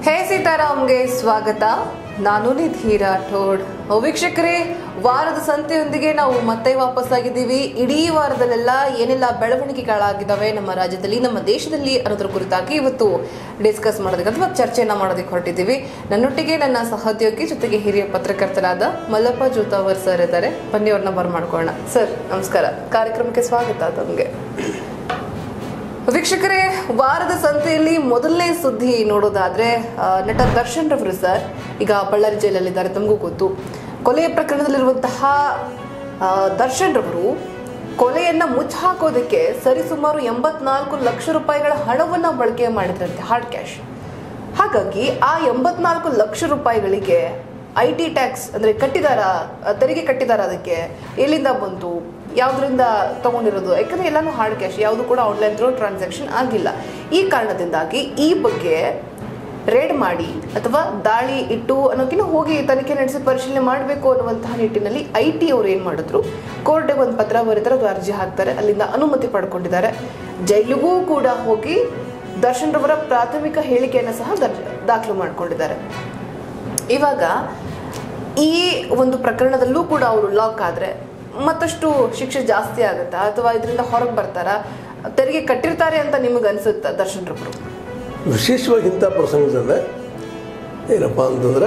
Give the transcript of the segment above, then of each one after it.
ಹೇ ಸೀತಾರಾಮ್ಗೆ ಸ್ವಾಗತ ನಾನು ನಿಧಿ ರಾಠೋಡ್ ವೀಕ್ಷಕರೇ ವಾರದ ಸಂತೆಯೊಂದಿಗೆ ನಾವು ಮತ್ತೆ ವಾಪಸ್ಸಾಗಿದ್ದೀವಿ ಇಡೀ ವಾರದಲ್ಲೆಲ್ಲ ಏನೆಲ್ಲ ಬೆಳವಣಿಗೆಗಳಾಗಿದ್ದಾವೆ ನಮ್ಮ ರಾಜ್ಯದಲ್ಲಿ ನಮ್ಮ ದೇಶದಲ್ಲಿ ಅನ್ನೋದ್ರ ಕುರಿತಾಗಿ ಇವತ್ತು ಡಿಸ್ಕಸ್ ಮಾಡೋದಕ್ಕೆ ಅಥವಾ ಚರ್ಚೆನ ಮಾಡೋದಕ್ಕೆ ಹೊರಟಿದ್ದೀವಿ ನನ್ನೊಟ್ಟಿಗೆ ನನ್ನ ಸಹೋದ್ಯೋಗಿ ಜೊತೆಗೆ ಹಿರಿಯ ಪತ್ರಕರ್ತರಾದ ಮಲ್ಲಪ್ಪ ಜೂತಾವರ್ ಸರ್ ಇದ್ದಾರೆ ಬನ್ನಿ ಅವ್ರನ್ನ ಬರ್ಮಾಡ್ಕೊಳ್ಳೋಣ ಸರ್ ನಮಸ್ಕಾರ ಕಾರ್ಯಕ್ರಮಕ್ಕೆ ಸ್ವಾಗತ ತಮಗೆ ವೀಕ್ಷಕರೇ ವಾರದ ಸಂತೆಯಲ್ಲಿ ಮೊದಲನೇ ಸುದ್ದಿ ನೋಡೋದಾದ್ರೆ ಆ, ನಟ ದರ್ಶನ್ ರವರು ಸರ್ ಈಗ ಬಳ್ಳಾರಿ ಜೈಲಲ್ಲಿದ್ದಾರೆ ತಮಗೂ ಗೊತ್ತು ಕೊಲೆಯ ಪ್ರಕರಣದಲ್ಲಿರುವಂತಹ ಆ, ದರ್ಶನ್ ರವರು ಕೊಲೆಯನ್ನ ಮುಚ್ಚಾಕೋದಕ್ಕೆ ಸರಿಸುಮಾರು ಎಂಬತ್ನಾಲ್ಕು ಲಕ್ಷ ರೂಪಾಯಿಗಳ ಹಣವನ್ನ ಬಳಕೆ ಮಾಡಿದ್ರಂತೆ ಹಾರ್ಡ್ ಕ್ಯಾಶ್ ಹಾಗಾಗಿ ಆ ಎಂಬತ್ನಾಲ್ಕು ಲಕ್ಷ ರೂಪಾಯಿಗಳಿಗೆ ಐ ಟಿ ಟ್ಯಾಕ್ಸ್ ಅಂದ್ರೆ ಕಟ್ಟಿದಾರ ಆ, ತೆರಿಗೆ ಕಟ್ಟಿದಾರ ಅದಕ್ಕೆ ಎಲ್ಲಿಂದ ಬಂತು ಯಾವ್ದ್ರಿಂದ ತಗೊಂಡಿರೋದು ಯಾಕಂದ್ರೆ ಎಲ್ಲಾನು ಹಾರ್ಡ್ ಕ್ಯಾಶ್ ಯಾವುದು ಕೂಡ ಆನ್ಲೈನ್ ಥ್ರೂ ಟ್ರಾನ್ಸಾಕ್ಷನ್ ಆಗಿಲ್ಲ ಈ ಕಾರಣದಿಂದಾಗಿ ಈ ಬಗ್ಗೆ ರೇಡ್ ಮಾಡಿ ಅಥವಾ ದಾಳಿ ಇಟ್ಟು ಅನ್ನೋಕ್ಕಿಂತ ಹೋಗಿ ತನಿಖೆ ನಡೆಸಿ ಪರಿಶೀಲನೆ ಮಾಡಬೇಕು ಅನ್ನುವಂತಹ ನಿಟ್ಟಿನಲ್ಲಿ ಐ ಟಿ ಅವ್ರು ಏನು ಮಾಡಿದ್ರು ಕೋರ್ಟ್ಗೆ ಒಂದು ಪತ್ರ ಬರೀತಾರೆ ಅದು ಅರ್ಜಿ ಹಾಕ್ತಾರೆ ಅಲ್ಲಿಂದ ಅನುಮತಿ ಪಡ್ಕೊಂಡಿದ್ದಾರೆ ಜೈಲಿಗೂ ಕೂಡ ಹೋಗಿ ದರ್ಶನ್ ರವರ ಪ್ರಾಥಮಿಕ ಹೇಳಿಕೆಯನ್ನು ಸಹ ದರ್ಜ- ದಾಖಲು ಮಾಡಿಕೊಂಡಿದ್ದಾರೆ ಇವಾಗ ಈ ಒಂದು ಪ್ರಕರಣದಲ್ಲೂ ಕೂಡ ಅವರು ಲಾಕ್ ಆದ್ರೆ ಮತ್ತಷ್ಟು ಶಿಕ್ಷೆ ಜಾಸ್ತಿ ಆಗುತ್ತಾ ಅಥವಾ ಇದರಿಂದ ಹೊರಗೆ ಬರ್ತಾರಾ ತೆರಿಗೆ ಕಟ್ಟಿರ್ತಾರೆ ಅಂತ ನಿಮಗೆ ಅನ್ಸುತ್ತಾ ದರ್ಶನ್ ರವರು ವಿಶೇಷವಾಗಿ ಇಂಥ ಪ್ರಸಂಗದಲ್ಲಿ ಏನಪ್ಪ ಅಂತಂದ್ರೆ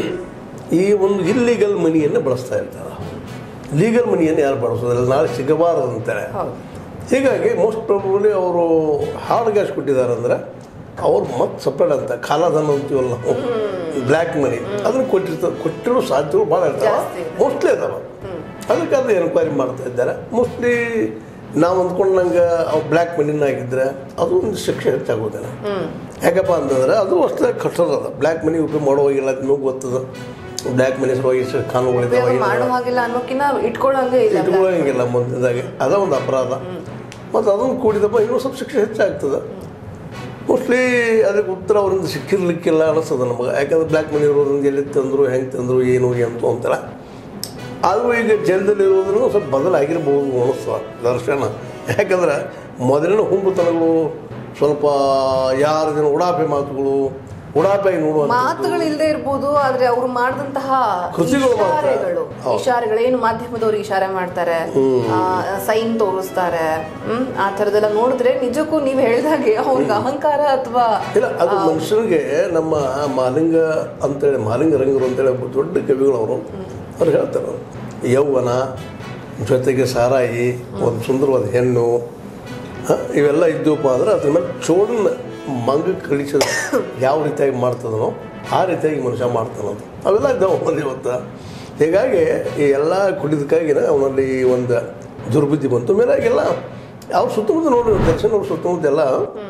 ಈ ಒಂದು ಇಲ್ಲಿಗಲ್ ಮನಿಯನ್ನು ಬಳಸ್ತಾ ಇರ್ತಾರೆ ಲೀಗಲ್ ಮನಿಯನ್ನು ಯಾರು ಬಳಸೋದಿಲ್ಲ ನಾಳೆ ಸಿಗಬಾರದು ಅಂತೇಳಿ ಹೌದು ಹೀಗಾಗಿ ಮೋಸ್ಟ್ ಪ್ರಾಬಬ್ಲಿ ಅವರು ಹಾರ್ಡ್ ಗ್ಯಾಸ್ ಕೊಟ್ಟಿದ್ದಾರೆ ಅಂದ್ರೆ ಅವ್ರು ಮತ್ತೆ ಸಪ್ರೇಟ್ ಅಂತ ಕಾಲಧನ ಅಂತೀವಲ್ಲ ನಾವು ಬ್ಲ್ಯಾಕ್ ಮನಿ ಅದನ್ನು ಕೊಟ್ಟಿರ್ತಾರೆ ಕೊಟ್ಟಿರೋ ಸಾಧ್ಯತೆಗಳು ಭಾಳ ಇರ್ತಾವೆ ಜಾಸ್ತಿ ಇದೆ. ಮೋಸ್ಟ್ಲಿ ಅದಾವ ಅದಕ್ಕೆ ಅದು ಎನ್ಕ್ವೈರಿ ಮಾಡ್ತಾ ಇದ್ದಾರೆ ಮೋಸ್ಟ್ಲಿ ನಾವು ಅಂದ್ಕೊಂಡಂಗೆ ಅವು ಬ್ಲ್ಯಾಕ್ ಮನಿನ ಆಗಿದ್ರೆ ಅದು ಒಂದು ಶಿಕ್ಷೆ ಹೆಚ್ಚಾಗೋದಿಲ್ಲ ಯಾಕಪ್ಪ ಅಂತಂದ್ರೆ ಅದು ಅಷ್ಟೇ ಕಟ್ಟದ ಅದ ಬ್ಲ್ಯಾಕ್ ಮನಿ ಉಪಯೋಗ ಮಾಡೋವಾಗಿಲ್ಲ ನಿಮಗೆ ಗೊತ್ತದ ಬ್ಲ್ಯಾಕ್ ಮನಿ ಸಲುವಾಗಿ ಎಷ್ಟು ಉಪಯೋಗ ಕಾನೂನುಗಳಿದ್ದಾವೆ ಮಾಡೋ ಹಾಗಿಲ್ಲ ಅನ್ನೋಕಿನ್ನ ಇಟ್ಕೊಳ್ಳಂಗೆ ಇಲ್ಲ ಇಟ್ಕೊಳ್ಳೋಂಗಿಲ್ಲ ಮುಂದಿದಾಗೆ ಅದ ಒಂದು ಅಪರಾಧ ಮತ್ತು ಅದನ್ನು ಕೂಡಿದಪ್ಪ ಇನ್ನೂ ಸ್ವಲ್ಪ ಶಿಕ್ಷೆ ಹೆಚ್ಚಾಗ್ತದೆ ಮೋಸ್ಟ್ಲಿ ಅದಕ್ಕೆ ಉತ್ತರ ಅವರಿಂದ ಸಿಕ್ಕಿರ್ಲಿಕ್ಕಿಲ್ಲ ಅನಿಸ್ತದೆ ನಮಗೆ ಯಾಕಂದ್ರೆ ಬ್ಲ್ಯಾಕ್ ಮನಿ ಇರೋದ್ರಿಂದ ಎಲ್ಲಿ ತಂದರು ಹೆಂಗೆ ತಂದರು ಏನು ಎಂತು ಅಂತಾರೆ ಆದರೂ ಈಗ ಜೈಲದಲ್ಲಿ ಇರೋದ್ರಿಂದ ಸ್ವಲ್ಪ ಬದಲಾಗಿರ್ಬೋದು ಅನಿಸ್ತದೆ ದರ್ಶನ ಯಾಕಂದ್ರೆ ಮೊದಲಿನ ಹುಂಬುತನಗಳು ಸ್ವಲ್ಪ ಯಾರ ಜನ ಉಡಾಪೆ ಮಾತುಗಳು ಉಡಾಪೆ ನೋಡುವಂಥ ಮಾತುಗಳು ಇಲ್ಲದೆ ಇರ್ಬೋದು ಆದ್ರೆ ಅವ್ರು ಮಾಡಿದಂತಹ ಕೃತಿಗಳು ಮಾತ್ರ. ಇಶಾರೆಗಳು ಹೌದು. ಇಶಾರೆಗಳು ಏನು ಮಾಧ್ಯಮದವ್ರು ಇಶಾರೆ ಮಾಡ್ತಾರೆ ಸೈನ್ ತೋರಿಸ್ತಾರೆ ಹ್ಮ್ ಆ ಥರದೆಲ್ಲ ನೋಡಿದ್ರೆ ನಿಜಕ್ಕೂ ನೀವು ಹೇಳಿದಾಗೆ ಅವ್ರಿಗೆ ಅಹಂಕಾರ ಅಥವಾ ಇಲ್ಲ ಅದು ಮನುಷ್ಯನಿಗೆ ನಮ್ಮ ಮಾಲಿಂಗ ಅಂತೇಳಿ ಮಾಲಿಂಗ ರಂಗರು ಅಂತೇಳಿ ಒಬ್ಬ ದೊಡ್ಡ ಕವಿಗಳು ಅವರು ಅವ್ರು ಹೇಳ್ತಾರೆ ಅವ್ರು. ಯೌವನ ಜೊತೆಗೆ ಸಾರಾಯಿ ಒಂದು ಸುಂದರವಾದ ಹೆಣ್ಣು ಹ, ಇವೆಲ್ಲ ಇದ್ದವಪ್ಪ ಅಂದ್ರೆ ಅದ್ರ ಮೇಲೆ ಚೋಡನ್ನ ಮಂಗ ಕಳಿಸೋದು ಯಾವ ರೀತಿಯಾಗಿ ಮಾಡ್ತದನೋ ಆ ರೀತಿಯಾಗಿ ಮನುಷ್ಯ ಮಾಡ್ತಾನಂತ ಅವೆಲ್ಲ ಇದ್ದಾವೆ ಅವನಲ್ಲಿ ಇವತ್ತು ಹೀಗಾಗಿ ಈ ಎಲ್ಲ ಕುಡಿದಕ್ಕಾಗಿನ ಅವನಲ್ಲಿ ಒಂದು ದುರ್ಬುದ್ಧಿ ಬಂತು ಮೇಲಾಗೆಲ್ಲ ಅವ್ರ ಸುತ್ತಮುತ್ತ ನೋಡಿ ದರ್ಶನ್ ಅವ್ರ ಸುತ್ತಮುತ್ತ ಎಲ್ಲ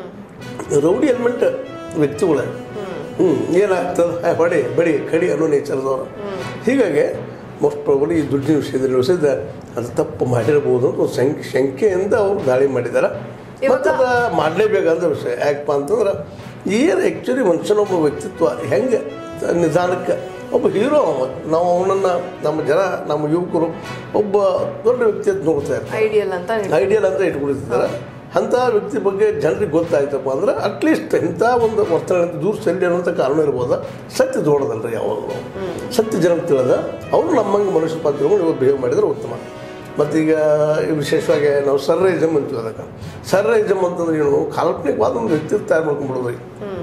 ರೌಡಿ ಎಲಿಮೆಂಟ್ ವ್ಯಕ್ತಿಗಳೇ ಹ್ಞೂ ಏನಾಗ್ತದೆ ಹೇ, ಹೊಡಿ ಬಡಿ ಕಡಿ ಅನ್ನೋ ನೇಚರ್ದವ್ರು ಹೀಗಾಗಿ ಮೋಸ್ಟ್ ಪ್ರಾಬಲಿ ಈ ದುಡ್ಡಿನ ವಿಷಯದಲ್ಲಿ ವಿಷಯದ ಅದು ತಪ್ಪು ಮಾಡಿರ್ಬೋದು ಅಂತ ಒಂದು ಶಂಕೆ ಶಂಕೆಯಿಂದ ಅವರು ದಾಳಿ ಮಾಡಿದ್ದಾರೆ ಮತ್ತು ಅದು ಮಾಡಲೇಬೇಕಂತ ವಿಷಯ ಯಾಕಪ್ಪ ಅಂತಂದ್ರೆ ಏನು ಆ್ಯಕ್ಚುಲಿ ಮನುಷ್ಯನೊಬ್ಬ ವ್ಯಕ್ತಿತ್ವ ಹೆಂಗೆ ನಿಧಾನಕ್ಕೆ ಒಬ್ಬ ಹೀರೋ ಅವ ನಾವು ಅವನನ್ನು ನಮ್ಮ ಜನ ನಮ್ಮ ಯುವಕರು ಒಬ್ಬ ದೊಡ್ಡ ವ್ಯಕ್ತಿ ಅಂತ ನೋಡ್ತಾ ಇರ್ತಾರೆ ಐಡಿಯಲ್ ಅಂತ ಹೇಳಿ. ಐಡಿಯಲ್ ಅಂತ ಇಟ್ಕೊಂಡಿರ್ತಾರೆ ಅಂಥ ವ್ಯಕ್ತಿ ಬಗ್ಗೆ ಜನರಿಗೆ ಗೊತ್ತಾಯ್ತಪ್ಪ ಅಂದ್ರೆ ಅಟ್ಲೀಸ್ಟ್ ಇಂಥ ಒಂದು ವರ್ತನೆಯಿಂದ ದೂರ ಸರಿ ಅನ್ನೋಂಥ ಕಾರಣ ಇರ್ಬೋದ ಸತ್ಯ ದೊಡ್ಡದಲ್ರಿ ಯಾವಾಗಲೂ ಸತ್ಯ ಜನಕ್ಕೆ ತಿಳಿದ ಅವರು ನಮ್ಮಂಗೆ ಮನುಷ್ಯ ಪಾತ್ರಗಳು ಇವಾಗ ಬಿಹೇವ್ ಮಾಡಿದ್ರೆ ಉತ್ತಮ ಮತ್ತೀಗ ವಿಶೇಷವಾಗಿ ನಾವು ಸರ್ರೈಸಮ್ ಅಂತೀವಿ ಅದಕ್ಕೆ ಸರ್ರೈಸಮ್ ಅಂತಂದ್ರೆ ಏನು ಕಾಲ್ಪನಿಕವಾದ ಒಂದು ವ್ಯಕ್ತಿತ್ವ ತಯಾರು ಮಾಡ್ಕೊಂಡ್ಬಿಡೋದ್ರಿ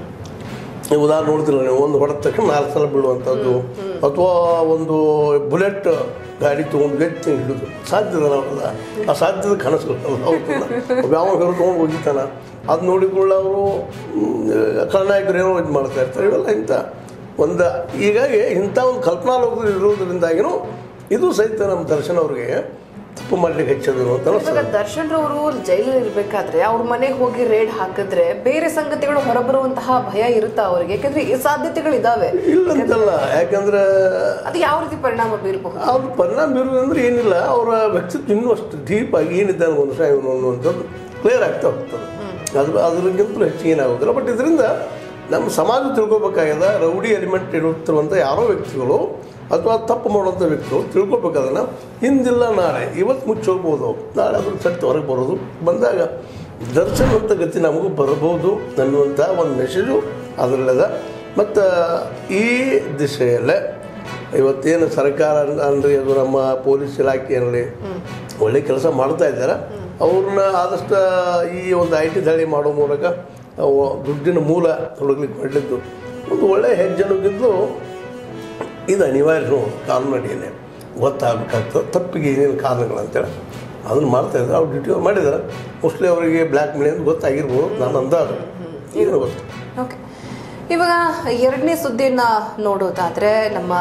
ಈ ಉದಾಹರಣೆ ನೋಡ್ತಿಲ್ಲ ನೀವು ಒಂದು ಹೊಡೆದ ತಕ್ಷಣ ನಾಲ್ಕು ಸಲ ಬೀಳುವಂಥದ್ದು ಅಥವಾ ಒಂದು ಬುಲೆಟ್ ಗಾಡಿ ತೊಗೊಂಡು ಗಟ್ಟಿ ಹಿಡಿದು ಸಾಧ್ಯದ ನಾವಲ್ಲ ಆ ಸಾಧ್ಯದ ಕನಸುಗಳು ಹೌದಲ್ಲ ಒಬ್ಬ ಯಾವ ಹೊರ ತೊಗೊಂಡು ಹೋಗಿತಾನ ಅದು ನೋಡಿಕೊಳ್ಳ ಅವರು ಖಳನಾಯಕರು ಏನೋ ಇದು ಮಾಡ್ತಾ ಇರ್ತಾರೆ ಇವೆಲ್ಲ ಇಂಥ ಒಂದು ಹೀಗಾಗಿ ಇಂಥ ಒಂದು ಕಲ್ಪನಾ ಲೋಕದಲ್ಲಿ ಇರೋದ್ರಿಂದಾಗಿನೂ ಇದು ಸಹಿತ ನಮ್ಮ ದರ್ಶನ್ ಅವ್ರಿಗೆ ತಪ್ಪು ಮಾಡ್ಲಿಕ್ಕೆ ಹೆಚ್ಚದು ಅಂತ ಇವಾಗ ಅನಿಸ್ತದೆ ದರ್ಶನ್ ರವರು ಜೈಲಲ್ಲಿ ಇರ್ಬೇಕಾದ್ರೆ ಅವ್ರ ಮನೆಗೆ ಹೋಗಿ ರೇಡ್ ಹಾಕಿದ್ರೆ ಬೇರೆ ಸಂಗತಿಗಳು ಹೊರಬರುವಂತಹ ಭಯ ಇರುತ್ತಾ ಅವ್ರಿಗೆ ಯಾಕಂದ್ರೆ ಈ ಸಾಧ್ಯತೆಗಳು ಇದಾವೆ ಇಲ್ಲಂತಲ್ಲ ಯಾಕಂದ್ರೆ ಅದು ಯಾವ ರೀತಿ ಪರಿಣಾಮ ಬೀರಬಹುದು ಅವ್ರ ಪರಿಣಾಮ ಬೀರುವುದಂದ್ರೆ ಏನಿಲ್ಲ ಅವರ ವ್ಯಕ್ತಿತ್ವ ಇನ್ನೂ ಅಷ್ಟು ಡೀಪ್ ಆಗಿ ಏನಿದ್ದಾನೆ ಮನುಷ್ಯ ಇವನು ಅನ್ನುವಂಥದ್ದು ಕ್ಲಿಯರ್ ಆಗ್ತಾ ಹೋಗ್ತದೆ ಅದು ಅದಕ್ಕಿಂತಲೂ ಹೆಚ್ಚಿಗೆ ಏನಾಗೋದಿಲ್ಲ ಬಟ್ ಇದರಿಂದ ನಮ್ಮ ಸಮಾಜ ತಿಳ್ಕೊಬೇಕಾಗ್ಯದ ರೌಡಿ ಎಲಿಮೆಂಟ್ ಇರುತ್ತಿರುವಂಥ ಯಾರೋ ವ್ಯಕ್ತಿಗಳು ಅಥವಾ ತಪ್ಪು ಮಾಡುವಂಥ ವ್ಯಕ್ತಿಗಳು ತಿಳ್ಕೊಬೇಕದನ್ನ ಹಿಂದಿಲ್ಲ ನಾಳೆ ಇವತ್ತು ಮುಚ್ಚಿ ಹೋಗ್ಬೋದು ನಾಳೆ ಅದ್ರ ಸತ್ಯ ಹೊರಗೆ ಬರೋದು ಬಂದಾಗ ದರ್ಶನ ಅಂತ ಗತಿ ನಮಗೂ ಬರಬಹುದು ಅನ್ನುವಂಥ ಒಂದು ಮೆಸೇಜು ಅದರಲ್ಲದ ಮತ್ತು ಈ ದಿಶೆಯಲ್ಲೇ ಇವತ್ತೇನು ಸರ್ಕಾರ ಅನ್- ಅನ್ರಿ ಅದು ನಮ್ಮ ಪೊಲೀಸ್ ಇಲಾಖೆ ಅನ್ನಲಿ ಒಳ್ಳೆ ಕೆಲಸ ಮಾಡ್ತಾ ಇದ್ದಾರೆ ಅವ್ರನ್ನ ಆದಷ್ಟು ಈ ಒಂದು ಐ ಟಿ ದಾಳಿ ಮಾಡೋ ಮೂಲಕ ಅವು ದುಡ್ಡಿನ ಮೂಲ ಹುಡುಗ್ಲಿಕ್ಕೆ ಮಾಡಲಿದ್ದು ಒಂದು ಒಳ್ಳೆಯ ಹೆಜ್ಜೆನುಗಿದ್ದು ಇದು ಅನಿವಾರ್ಯ ಕಾನೂನು ಅಡಿಯಲ್ಲಿ ಗೊತ್ತಾಗಬೇಕಾಗ್ತದೆ ತಪ್ಪಿಗೆ ಏನೇನು ಕಾರಣಗಳಂತೇಳಿ ಅದನ್ನು ಮಾಡ್ತಾ ಇದ್ದಾರೆ ಅವ್ರು ಡ್ಯೂಟಿ ಮಾಡಿದ್ದಾರೆ ಮೋಸ್ಟ್ಲಿ ಅವರಿಗೆ ಬ್ಲ್ಯಾಕ್ ಮೇಲ್ ಅಂತ ಗೊತ್ತಾಗಿರ್ಬೋದು ನಾನು ಅಂದಾಜು ಈಗ ಗೊತ್ತು ಓಕೆ ಇವಾಗ ಎರಡನೇ ಸುದ್ದಿಯನ್ನ ನೋಡೋದಾದ್ರೆ ನಮ್ಮ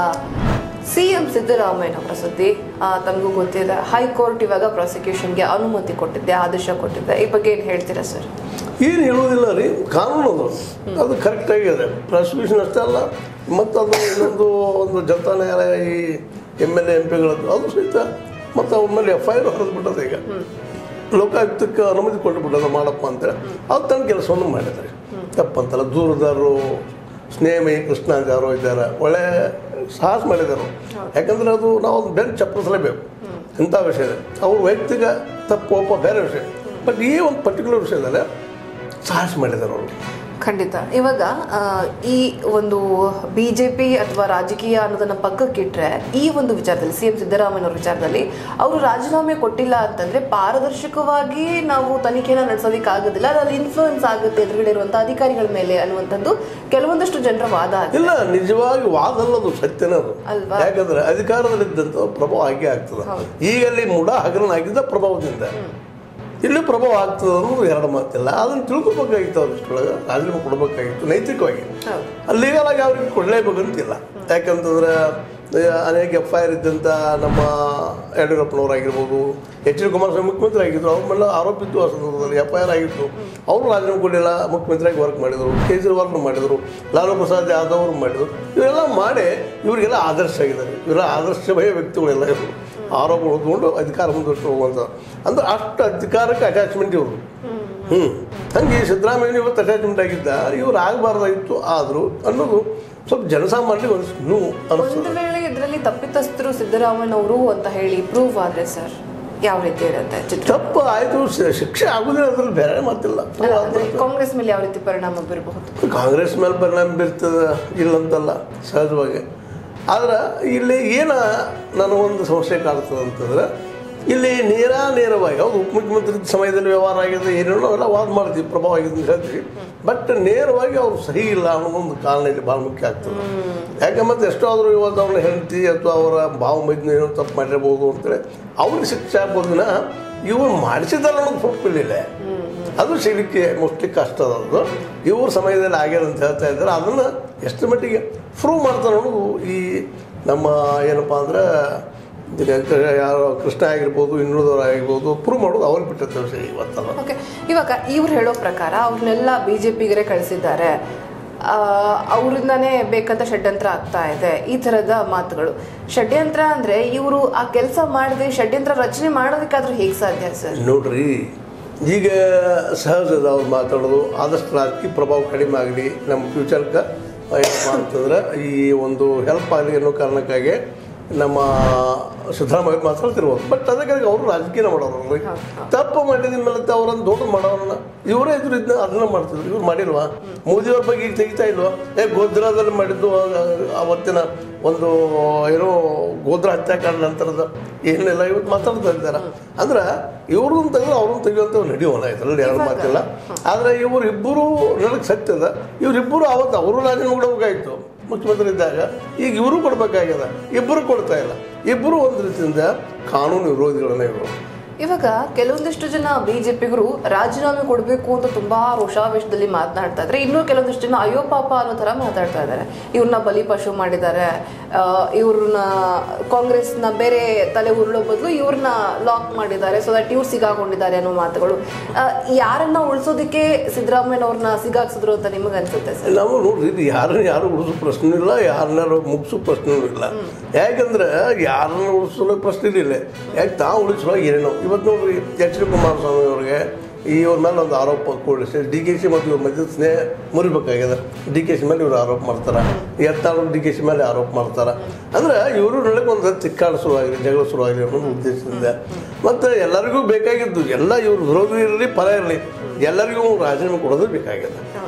ಸಿ ಎಂ ಸಿದ್ದರಾಮಯ್ಯನವರ ಸುದ್ದಿ ಆ, ತಮಗೂ ಗೊತ್ತಿದೆ ಹೈಕೋರ್ಟ್ ಇವಾಗ ಪ್ರಾಸಿಕ್ಯೂಷನ್ಗೆ ಅನುಮತಿ ಕೊಟ್ಟಿದ್ದೆ ಆದೇಶ ಕೊಟ್ಟಿದ್ದೆ ಈ ಬಗ್ಗೆ ಏನು ಹೇಳ್ತೀರಾ ಸರ್ ಏನು ಹೇಳೋದಿಲ್ಲ ರೀ ಕಾನೂನು ಅದು ಅದು ಕರೆಕ್ಟ್ ಆಗಿದೆ ಪ್ರಾಸಿಕ್ಯೂಷನ್ ಅಷ್ಟೇ ಅಲ್ಲ ಮತ್ತು ಅದು ಇನ್ನೊಂದು ಒಂದು ಜನತಾ ನ್ಯಾಯಾಲಯ ಈ ಎಮ್ ಎಲ್ ಎ ಎಂ ಪಿಗಳದ್ದು ಅದು ಸಹಿತ ಮತ್ತು ಅವ್ರ ಮೇಲೆ ಎಫ್ ಐ ಆರ್ ಹೊರದು ಬಿಟ್ಟದೆ ಈಗ ಲೋಕಾಯುಕ್ತಕ್ಕೆ ಅನುಮತಿ ಕೊಟ್ಟು ಬಿಟ್ಟದ ಮಾಡಪ್ಪ ಅಂತೇಳಿ ಅದು ತನ್ನ ಕೆಲಸವನ್ನು ಮಾಡಿದ್ದಾರೆ ತಪ್ಪಂತಲ್ಲ ದೂರದಾರರು ಸ್ನೇಹಮಯಿ ಕೃಷ್ಣ ಅಂತ ಯಾರೋ ಇದ್ದಾರೆ ಒಳ್ಳೆ ಸಾಹಸ ಮಾಡಿದ್ದಾರೆ ಯಾಕಂದ್ರೆ ಅದು ನಾವು ಒಂದು ಬೆಂಚ್ ಚಪ್ಪರಿಸಲೇಬೇಕು ಇಂಥ ವಿಷಯ ಅವ್ರ ವೈಯಕ್ತಿಕ ತಪ್ಪು ಒಪ್ಪ ಬೇರೆ ವಿಷಯ ಬಟ್ ಈ ಒಂದು ಪರ್ಟಿಕ್ಯುಲರ್ ವಿಷಯದಲ್ಲಿ ಸಾಹಸ ಮಾಡಿದ್ದಾರೆ ಅವರು ಖಂಡಿತ ಇವಾಗ ಆ, ಈ ಒಂದು ಬಿ ಜೆ ಪಿ ಅಥವಾ ರಾಜಕೀಯ ಅನ್ನೋದನ್ನ ಪಕ್ಕಕ್ಕಿಟ್ರೆ ಈ ಒಂದು ವಿಚಾರದಲ್ಲಿ ಸಿ ಎಂ ಸಿದ್ದರಾಮಯ್ಯನವ್ರ ವಿಚಾರದಲ್ಲಿ ಅವರು ರಾಜೀನಾಮೆ ಕೊಟ್ಟಿಲ್ಲ ಅಂತಂದ್ರೆ ಪಾರದರ್ಶಕವಾಗಿ ನಾವು ತನಿಖೆನ ನಡೆಸೋದಕ್ಕೆ ಆಗೋದಿಲ್ಲ ಅದ್ರಲ್ಲಿ ಇನ್ಫ್ಲೂಯೆನ್ಸ್ ಆಗುತ್ತೆ ಎದುರುಗಡೆ ಇರುವಂತ ಅಧಿಕಾರಿಗಳ ಮೇಲೆ ಅನ್ನುವಂಥದ್ದು ಕೆಲವೊಂದಷ್ಟು ಜನರ ವಾದ ಆಗಿದೆ ಇಲ್ಲ ನಿಜವಾಗಿ ವಾದ ಅಲ್ಲದು ಸತ್ಯನೇ ಅದು ಅಲ್ವಾ? ಯಾಕಂದ್ರೆ ಅಧಿಕಾರದಲ್ಲಿದ್ದಂಥ ಪ್ರಭಾವ ಆಗೇ ಆಗ್ತದೆ ಈಗ ಅಲ್ಲಿ ಮುಡ ಹಗರಣ ಆಗಿದ್ದ ಪ್ರಭಾವದಿಂದ ಇಲ್ಲಿ ಪ್ರಭಾವ ಆಗ್ತದೆ ಅನ್ನೋದು ಎರಡು ಮಾತಿಲ್ಲ ಅದನ್ನು ತಿಳ್ಕೊಬೇಕಾಗಿತ್ತು ಅವ್ರ ಇಷ್ಟೊಳಗೆ ರಾಜೀನಾಮೆ ಕೊಡಬೇಕಾಗಿತ್ತು ನೈತಿಕವಾಗಿ ಹೌದು ಲೀಗಲ್ ಆಗಿ ಅವ್ರಿಗೆ ಕೊಡಲೇಬೇಕಂತಿಲ್ಲ ಯಾಕಂತಂದ್ರೆ ಆ, ಅನೇಕ ಎಫ್ ಐ ಆರ್ ಇದ್ದಂಥ ನಮ್ಮ ಯಡಿಯೂರಪ್ಪನವರಾಗಿರ್ಬೋದು ಎಚ್ ಡಿ ಕುಮಾರಸ್ವಾಮಿ ಮುಖ್ಯಮಂತ್ರಿ ಆಗಿದ್ರು ಅವ್ರ ಮೇಲೆ ಆರೋಪ ಇತ್ತು ಆ ಸಂದರ್ಭದಲ್ಲಿ ಎಫ್ ಐ ಆರ್ ಆಗಿತ್ತು ಅವರು ರಾಜೀನಾಮೆ ಕೊಡಲಿಲ್ಲ ಮುಖ್ಯಮಂತ್ರಿಯಾಗಿ ವರ್ಕ್ ಮಾಡಿದರು ಕೇಜ್ರಿವಾಲ್ನು ಮಾಡಿದರು ಲಾಲು ಪ್ರಸಾದ್ ಯಾದವ್ ಅವರು ಮಾಡಿದರು ಇವರೆಲ್ಲ ಮಾಡಿ ಇವರಿಗೆಲ್ಲ ಆದರ್ಶ ಆಗಿದ್ದಾರೆ ಇವರ ಆದರ್ಶಭಯ ವ್ಯಕ್ತಿಗಳೆಲ್ಲ ಇವರು ಆರೋಪ ಹೊತ್ಕೊಂಡು ಅಧಿಕಾರ ಮುಂದುವರಿಸಿ ಹೋಗುವಂಥ ಅಂದ್ರೆ ಅಷ್ಟು ಅಧಿಕಾರಕ್ಕೆ ಅಟ್ಯಾಚ್ಮೆಂಟ್ ಇವರು ಹ್ಞೂ ಹಂಗೆ ಸಿದ್ದರಾಮಯ್ಯ ಇವತ್ತು ಅಟ್ಯಾಚ್ಮೆಂಟ್ ಆಗಿದ್ದ ಇವ್ರು ಆಗಬಾರ್ದಾಗಿತ್ತು ಆದರು ಅನ್ನೋದು ಸ್ವಲ್ಪ ಜನಸಾಮಾನ್ಯರಿಗೆ ಒಂದು ನೋವು ಅನಿಸ್ತದೆ ಒಂದು ವೇಳೆ ಇದರಲ್ಲಿ ತಪ್ಪಿತಸ್ಥರು ಸಿದ್ದರಾಮಯ್ಯನವರು ಅಂತ ಹೇಳಿ ಪ್ರೂವ್ ಆದ್ರೆ ಸರ್ ಯಾವ ರೀತಿ ಇರುತ್ತೆ ಚಿತ್ರ ತಪ್ಪು ಆಯಿತು ಶಿಕ್ಷೆ ಆಗುದಿಲ್ಲ ಅದ್ರಲ್ಲಿ ಬೇರೆ ಮಾತಿಲ್ಲ ಅಂದ್ರೆ ಕಾಂಗ್ರೆಸ್ ಮೇಲೆ ಯಾವ ರೀತಿ ಪರಿಣಾಮ ಬೀರಬಹುದು ಕಾಂಗ್ರೆಸ್ ಮೇಲೆ ಪರಿಣಾಮ ಬೀರ್ತದೆ ಇಲ್ಲಂತಲ್ಲ ಸಹಜವಾಗಿ ಆದ್ರೆ ಇಲ್ಲಿ ಏನು ನನಗೊಂದು ಸಮಸ್ಯೆ ಕಾಡ್ತದೆ ಅಂತಂದ್ರೆ ಇಲ್ಲಿ ನೇರ ನೇರವಾಗಿ ಹೌದು ಉಪಮುಖ್ಯಮಂತ್ರಿ ಸಮಯದಲ್ಲಿ ವ್ಯವಹಾರ ಆಗಿದೆ ಏನೇನೋ ಅವೆಲ್ಲ ವಾದ ಮಾಡ್ತೀವಿ ಪ್ರಭಾವ ಆಗಿದೆ ಅಂತ ಹೇಳ್ತೀವಿ ಬಟ್ ನೇರವಾಗಿ ಅವ್ರು ಸಹಿ ಇಲ್ಲ ಅನ್ನೋ ಒಂದು ಕಾರಣ ಇಲ್ಲಿ ಭಾಳ ಮುಖ್ಯ ಆಗ್ತದೆ ಯಾಕೆ ಮತ್ತೆ ಎಷ್ಟೋ ಆದರೂ ಇವತ್ತು ಅವ್ರನ್ನ ಹೆಂಡತಿ ಅಥವಾ ಅವರ ಭಾವ ಮೈದ್ನ ಏನೋ ತಪ್ಪು ಮಾಡಿರ್ಬೋದು ಅಂತೇಳಿ ಅವ್ರಿಗೆ ಶಿಕ್ಷೆ ಆಗ್ಬೋದು ವಿನಃ ಇವ್ರು ಮಾಡಿಸಿದಲ್ಲ ಅನ್ನೋದು ಪ್ರೂಫ್ ಅದು ಸಿಗಲಿಕ್ಕೆ ಮೋಸ್ಟ್ಲಿ ಕಷ್ಟ ಅದು ಇವ್ರ ಸಮಯದಲ್ಲಿ ಆಗ್ಯಾರ ಅಂತ ಹೇಳ್ತಾ ಇದ್ದಾರೆ ಅದನ್ನು ಎಷ್ಟು ಮಟ್ಟಿಗೆ ಪ್ರೂವ್ ಮಾಡ್ತಾರೆ ಅನ್ನೋದು ಈ ನಮ್ಮ ಏನಪ್ಪ ಅಂದ್ರೆ ಈಗ ಕ- ಯಾರೋ ಕೃಷ್ಣ ಆಗಿರ್ಬೋದು ಇನ್ನುಳಿದವ್ರು ಆಗಿರ್ಬೋದು ಪ್ರೂವ್ ಮಾಡೋದು ಅವ್ರಿಗೆ ಬಿಟ್ಟಿರ್ತ ವಿಷಯ ಇವತ್ತಲ್ಲ ಓಕೆ ಇವಾಗ ಇವ್ರು ಹೇಳೋ ಪ್ರಕಾರ ಅವ್ರನ್ನೆಲ್ಲ ಬಿ ಜೆ ಪಿಗರೇ ಕಳಿಸಿದ್ದಾರೆ ಅವರಿಂದಾನೇ ಬೇಕಂತ ಷಡ್ಯಂತ್ರ ಆಗ್ತಾ ಇದೆ ಈ ಥರದ ಮಾತುಗಳು ಷಡ್ಯಂತ್ರ ಅಂದ್ರೆ ಇವರು ಆ ಕೆಲಸ ಮಾಡದೆ ಷಡ್ಯಂತ್ರ ರಚನೆ ಮಾಡೋದಕ್ಕಾದ್ರೂ ಹೇಗೆ ಸಾಧ್ಯ ಸರ್ ನೋಡ್ರಿ ಈಗ ಸಹಜದ ಅವ್ರು ಮಾತಾಡೋದು ಆದಷ್ಟು ರಾಜಕೀಯ ಪ್ರಭಾವ ಕಡಿಮೆ ಆಗಲಿ ನಮ್ಮ ಫ್ಯೂಚರ್ಗೆ ಏನಪ್ಪ ಅಂತಂದ್ರೆ ಈ ಒಂದು ಹೆಲ್ಪ್ ಆಗಲಿ ಅನ್ನೋ ಕಾರಣಕ್ಕಾಗಿ ನಮ್ಮ ಸಿದ್ದರಾಮಯ್ಯ ಮಾತಾಡ್ತಿರ್ಬೋದು ಬಟ್ ಅದಕ್ಕೆ ಅವರು ರಾಜಕೀಯ ಮಾಡೋರು ತಪ್ಪು ಮಾಡಿದ ಮೇಲೆ ಅವರನ್ನು ದೊಡ್ಡ ಮಾಡೋರನ್ನ ಇವರೇ ಇದ್ರು ಇದನ್ನ ಅದನ್ನ ಮಾಡ್ತಿದ್ರು ಇವ್ರು ಮಾಡಿಲ್ವಾ ಮೋದಿಯವ್ರ ಬಗ್ಗೆ ಈಗ ತೆಗಿತಾ ಇಲ್ವಾ ಏ ಗೋಧ್ರಾದಲ್ಲಿ ಮಾಡಿದ್ದು ಆ- ಅವತ್ತಿನ ಒಂದು ಏನೋ ಗೋದ್ರ ಹತ್ಯಾಕಾಂಡ ನಂತರದ ಏನೆಲ್ಲ ಇವತ್ತು ಮಾತಾಡ್ತಾ ಇದ್ದಾರೆ ಅಂದ್ರೆ ಇವ್ರನ್ನ ತೆಗೆದು ಅವ್ರನ್ನ ತೆಗೆಯುವಂಥ ನಡೆಯೋಣ ಇದರಲ್ಲಿ ಎರಡು ಮಾತಿಲ್ಲ ಆದರೆ ಇವರಿಬ್ಬರು ನನಗೆ ಸತ್ಯದ ಇವರಿಬ್ಬರು ಅವತ್ತು ಅವರು ರಾಜೀನಾಮೆ ಕೊಡಬೇಕಾಗಿತ್ತು ಮುಖ್ಯಮಂತ್ರಿ ಇದ್ದಾಗ ಈಗ ಇವರು ಕೊಡಬೇಕಾಗ್ಯದ ಇಬ್ಬರು ಕೊಡ್ತಾ ಇಲ್ಲ ಇಬ್ಬರು ಒಂದು ರೀತಿಯಿಂದ ಕಾನೂನು ವಿರೋಧಿಗಳನ್ನ ಇವರು ಇವಾಗ ಕೆಲವೊಂದಿಷ್ಟು ಜನ ಬಿಜೆಪಿಗರು ರಾಜೀನಾಮೆ ಕೊಡಬೇಕು ಅಂತ ತುಂಬಾ ರೋಷಾವೇಶದಲ್ಲಿ ಮಾತನಾಡ್ತಾ ಇದ್ರೆ ಇನ್ನೂ ಕೆಲವೊಂದಿಷ್ಟು ಜನ ಅಯ್ಯೋ ಪಾಪ ಅನ್ನೋ ತರ ಮಾತಾಡ್ತಾ ಇದ್ದಾರೆ ಇವ್ರನ್ನ ಬಲಿಪಶು ಮಾಡಿದ್ದಾರೆ ಆ, ಇವ್ರನ್ನ ಕಾಂಗ್ರೆಸ್ನ ಬೇರೆ ತಲೆ ಉರುಳೋ ಬದಲು ಇವ್ರನ್ನ ಲಾಕ್ ಮಾಡಿದ್ದಾರೆ ಸೊ ದಟ್ ಇವ್ರು ಸಿಗಾಕೊಂಡಿದ್ದಾರೆ ಅನ್ನೋ ಮಾತುಗಳು ಆ, ಯಾರನ್ನ ಉಳಿಸೋದಕ್ಕೆ ಸಿದ್ದರಾಮಯ್ಯನವ್ರನ್ನ ಸಿಗಾಕ್ಸಿದ್ರು ಅಂತ ನಿಮಗೆ ಅನ್ಸುತ್ತೆ ಸರ್ ನಾವು ನೋಡ್ರಿ ಇದು ಯಾರನ್ನ ಯಾರು ಉಳಿಸೋ ಪ್ರಶ್ನೆ ಇಲ್ಲ ಯಾರನ್ನಾರು ಮುಗಿಸೋ ಪ್ರಶ್ನೆ ಇಲ್ಲ ಯಾಕಂದ್ರೆ ಯಾರನ್ನ ಉಳಿಸೋ ಪ್ರಶ್ನೆ ಇಲ್ಲ ಯಾಕೆ ತಾವು ಉಳಿಸೋ ಏನೇನೋ ಇವತ್ತು ನೋಡ್ರಿ ಎಚ್ ಡಿ ಕುಮಾರಸ್ವಾಮಿ ಅವ್ರಿಗೆ ಈ ಇವ್ರ ಮೇಲೆ ಒಂದು ಆರೋಪ ಕೂಡಿಸಿ ಡಿ ಕೆ ಸಿ ಮತ್ತು ಇವ್ರ ಮಧ್ಯೆ ಸ್ನೇಹ ಮುರಿಬೇಕಾಗ್ಯದ ಡಿ ಕೆ ಸಿ ಮೇಲೆ ಇವ್ರು ಆರೋಪ ಮಾಡ್ತಾರೆ ಎತ್ತಾಳು ಡಿ ಕೆ ಸಿ ಮೇಲೆ ಆರೋಪ ಮಾಡ್ತಾರೆ ಅಂದ್ರೆ ಇವರು ನಡಕ್ಕೆ ಒಂದು ತಿಕ್ಕಾಡ ಶುರುವಾಗಲಿ ಜಗಳ ಶುರುವಾಗಲಿ ಅನ್ನೋದು ಉದ್ದೇಶದಿಂದ ಮತ್ತು ಎಲ್ಲರಿಗೂ ಬೇಕಾಗಿದ್ದು ಎಲ್ಲ ಇವ್ರ ವಿರೋಧಿ ಇರಲಿ ಪರ ಇರಲಿ ಎಲ್ಲರಿಗೂ ರಾಜೀನಾಮೆ ಕೊಡೋದು ಬೇಕಾಗಿದೆ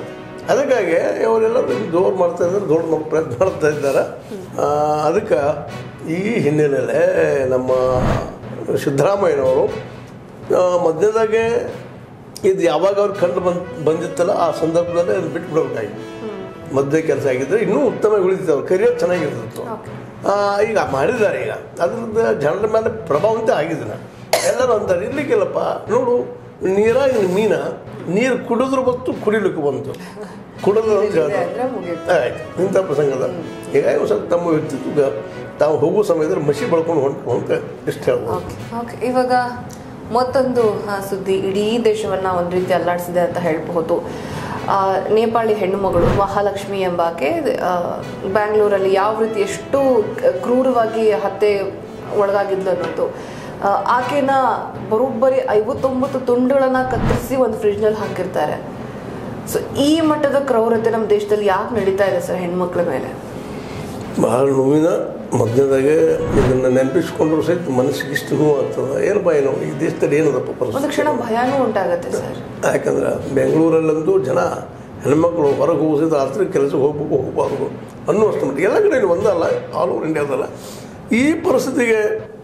ಅದಕ್ಕಾಗಿ ಅವರೆಲ್ಲರೂ ಜೋರು ಮಾಡ್ತಾ ಇದ್ದಾರೆ ದೊಡ್ಡ ಮಾಡಿ ಪ್ರಯತ್ನ ಮಾಡ್ತಾ ಇದ್ದಾರೆ ಆ, ಅದಕ್ಕೆ ಈ ಹಿನ್ನೆಲೆಯಲ್ಲಿ ನಮ್ಮ ಸಿದ್ದರಾಮಯ್ಯನವರು ಆ, ಮಧ್ಯದಾಗೆ ಇದು ಯಾವಾಗ ಅವ್ರು ಕಂಡು ಬಂದು ಬಂದಿತ್ತಲ್ಲ ಆ ಸಂದರ್ಭದಲ್ಲಿ ಅದು ಬಿಟ್ಟು ಬಿಡಬೇಕಾಗಿತ್ತು ಮಧ್ಯೆ ಕೆಲಸ ಆಗಿದ್ದರೆ ಇನ್ನೂ ಉತ್ತಮ ಉಳಿದಿತ್ತು ಅವ್ರ ಕರಿಯರ್ ಚೆನ್ನಾಗಿರ್ತಿತ್ತು ಆ, ಈಗ ಮಾಡಿದ್ದಾರೆ ಈಗ ಅದ್ರದ್ದು ಜನರ ಮೇಲೆ ಪ್ರಭಾವಂತ ಆಗಿದ್ದಾನೆ ಎಲ್ಲರೂ ಅಂತಾರೆ ಇರ್ಲಿಕ್ಕಿಲ್ಲಪ್ಪ ನೋಡು ನೀರಾಗಿನ ಮೀನ ನೀರು ಕುಡಿದ್ರು ಬಂತು ಕುಡಿಲಿಕ್ಕೆ ಬಂತು ಕುಡಿದ್ರು ಅಂತ ಹೇಳ್ತಾರೆ ಅಂದ್ರೆ ಮುಗಿಯುತ್ತೆ ಆಯ್ತು ಇಂಥ ಪ್ರಸಂಗದ ಹೀಗಾಗಿ ಒಂದು ಸ್ವಲ್ಪ ತಮ್ಮ ವ್ಯಕ್ತಿತ್ವ ತಾವು ಹೋಗೋ ಸಮಯದಲ್ಲಿ ಮಸಿ ಬಳ್ಕೊಂಡು ಹೊಂಟು ಅಂತ ಇಷ್ಟು ಹೇಳ್ಬೋದು ಓಕೆ ಓಕೆ ಇವಾಗ ಮತ್ತೊಂದು ಆ, ಸುದ್ದಿ ಇಡೀ ದೇಶವನ್ನ ಒಂದು ರೀತಿ ಅಲ್ಲಾಡಿಸಿದೆ ಅಂತ ಹೇಳಬಹುದು ಆ, ನೇಪಾಳಿ ಹೆಣ್ಣು ಮಗಳು ಮಹಾಲಕ್ಷ್ಮಿ ಎಂಬಾಕೆ ಆ, ಬ್ಯಾಂಗ್ಳೂರಲ್ಲಿ ಯಾವ ರೀತಿ ಎಷ್ಟು ಕ್ರೂರವಾಗಿ ಹತ್ಯೆ ಒಳಗಾಗಿದ್ಲು ಅನ್ನೋದು ಆ, ಆಕೆನ ಬರೋಬ್ಬರಿ ಐವತ್ತೊಂಬತ್ತು ತುಂಡುಗಳನ್ನ ಕತ್ತರಿಸಿ ಒಂದು ಫ್ರಿಡ್ಜ್ನಲ್ಲಿ ಹಾಕಿರ್ತಾರೆ ಸೊ ಈ ಮಟ್ಟದ ಕ್ರೌರತೆ ನಮ್ಮ ದೇಶದಲ್ಲಿ ಯಾಕೆ ನಡೀತಾ ಇದೆ ಸರ್ ಹೆಣ್ಮಕ್ಳ ಮೇಲೆ ಭಾಳ ನೋವಿನ ಮಧ್ಯದಾಗೆ ಇದನ್ನು ನೆನಪಿಸ್ಕೊಂಡ್ರು ಸಹಿತ ಮನಸ್ಸಿಗೆ ಇಷ್ಟು ನೋವು ಆಗ್ತದೆ ಏನಪ್ಪ ಏನು ಈ ದೇಶದಲ್ಲಿ ಏನದಪ್ಪ ಒಂದು ಪರಿಸ್ಥಿತಿ ಕ್ಷಣ ಭಯಾನೂ ಉಂಟಾಗತ್ತೆ ಸರ್ ಯಾಕಂದ್ರೆ ಬೆಂಗಳೂರಲ್ಲಂತೂ ಜನ ಹೆಣ್ಮಕ್ಳು ಹೊರಗೆ ಹೋಗಿಸಿದ ರಾತ್ರಿ ಕೆಲಸಕ್ಕೆ ಹೋಗ್ಬೇಕು ಹೋಗಬಾರ್ದು ಅನ್ನುವಷ್ಟು ಮಟ್ಟಿಗೆ ಎಲ್ಲ ಕಡೆ ಒಂದಲ್ಲ ಆಲ್ ಓವರ್ ಇಂಡಿಯಾದಲ್ಲ ಈ ಪರಿಸ್ಥಿತಿಗೆ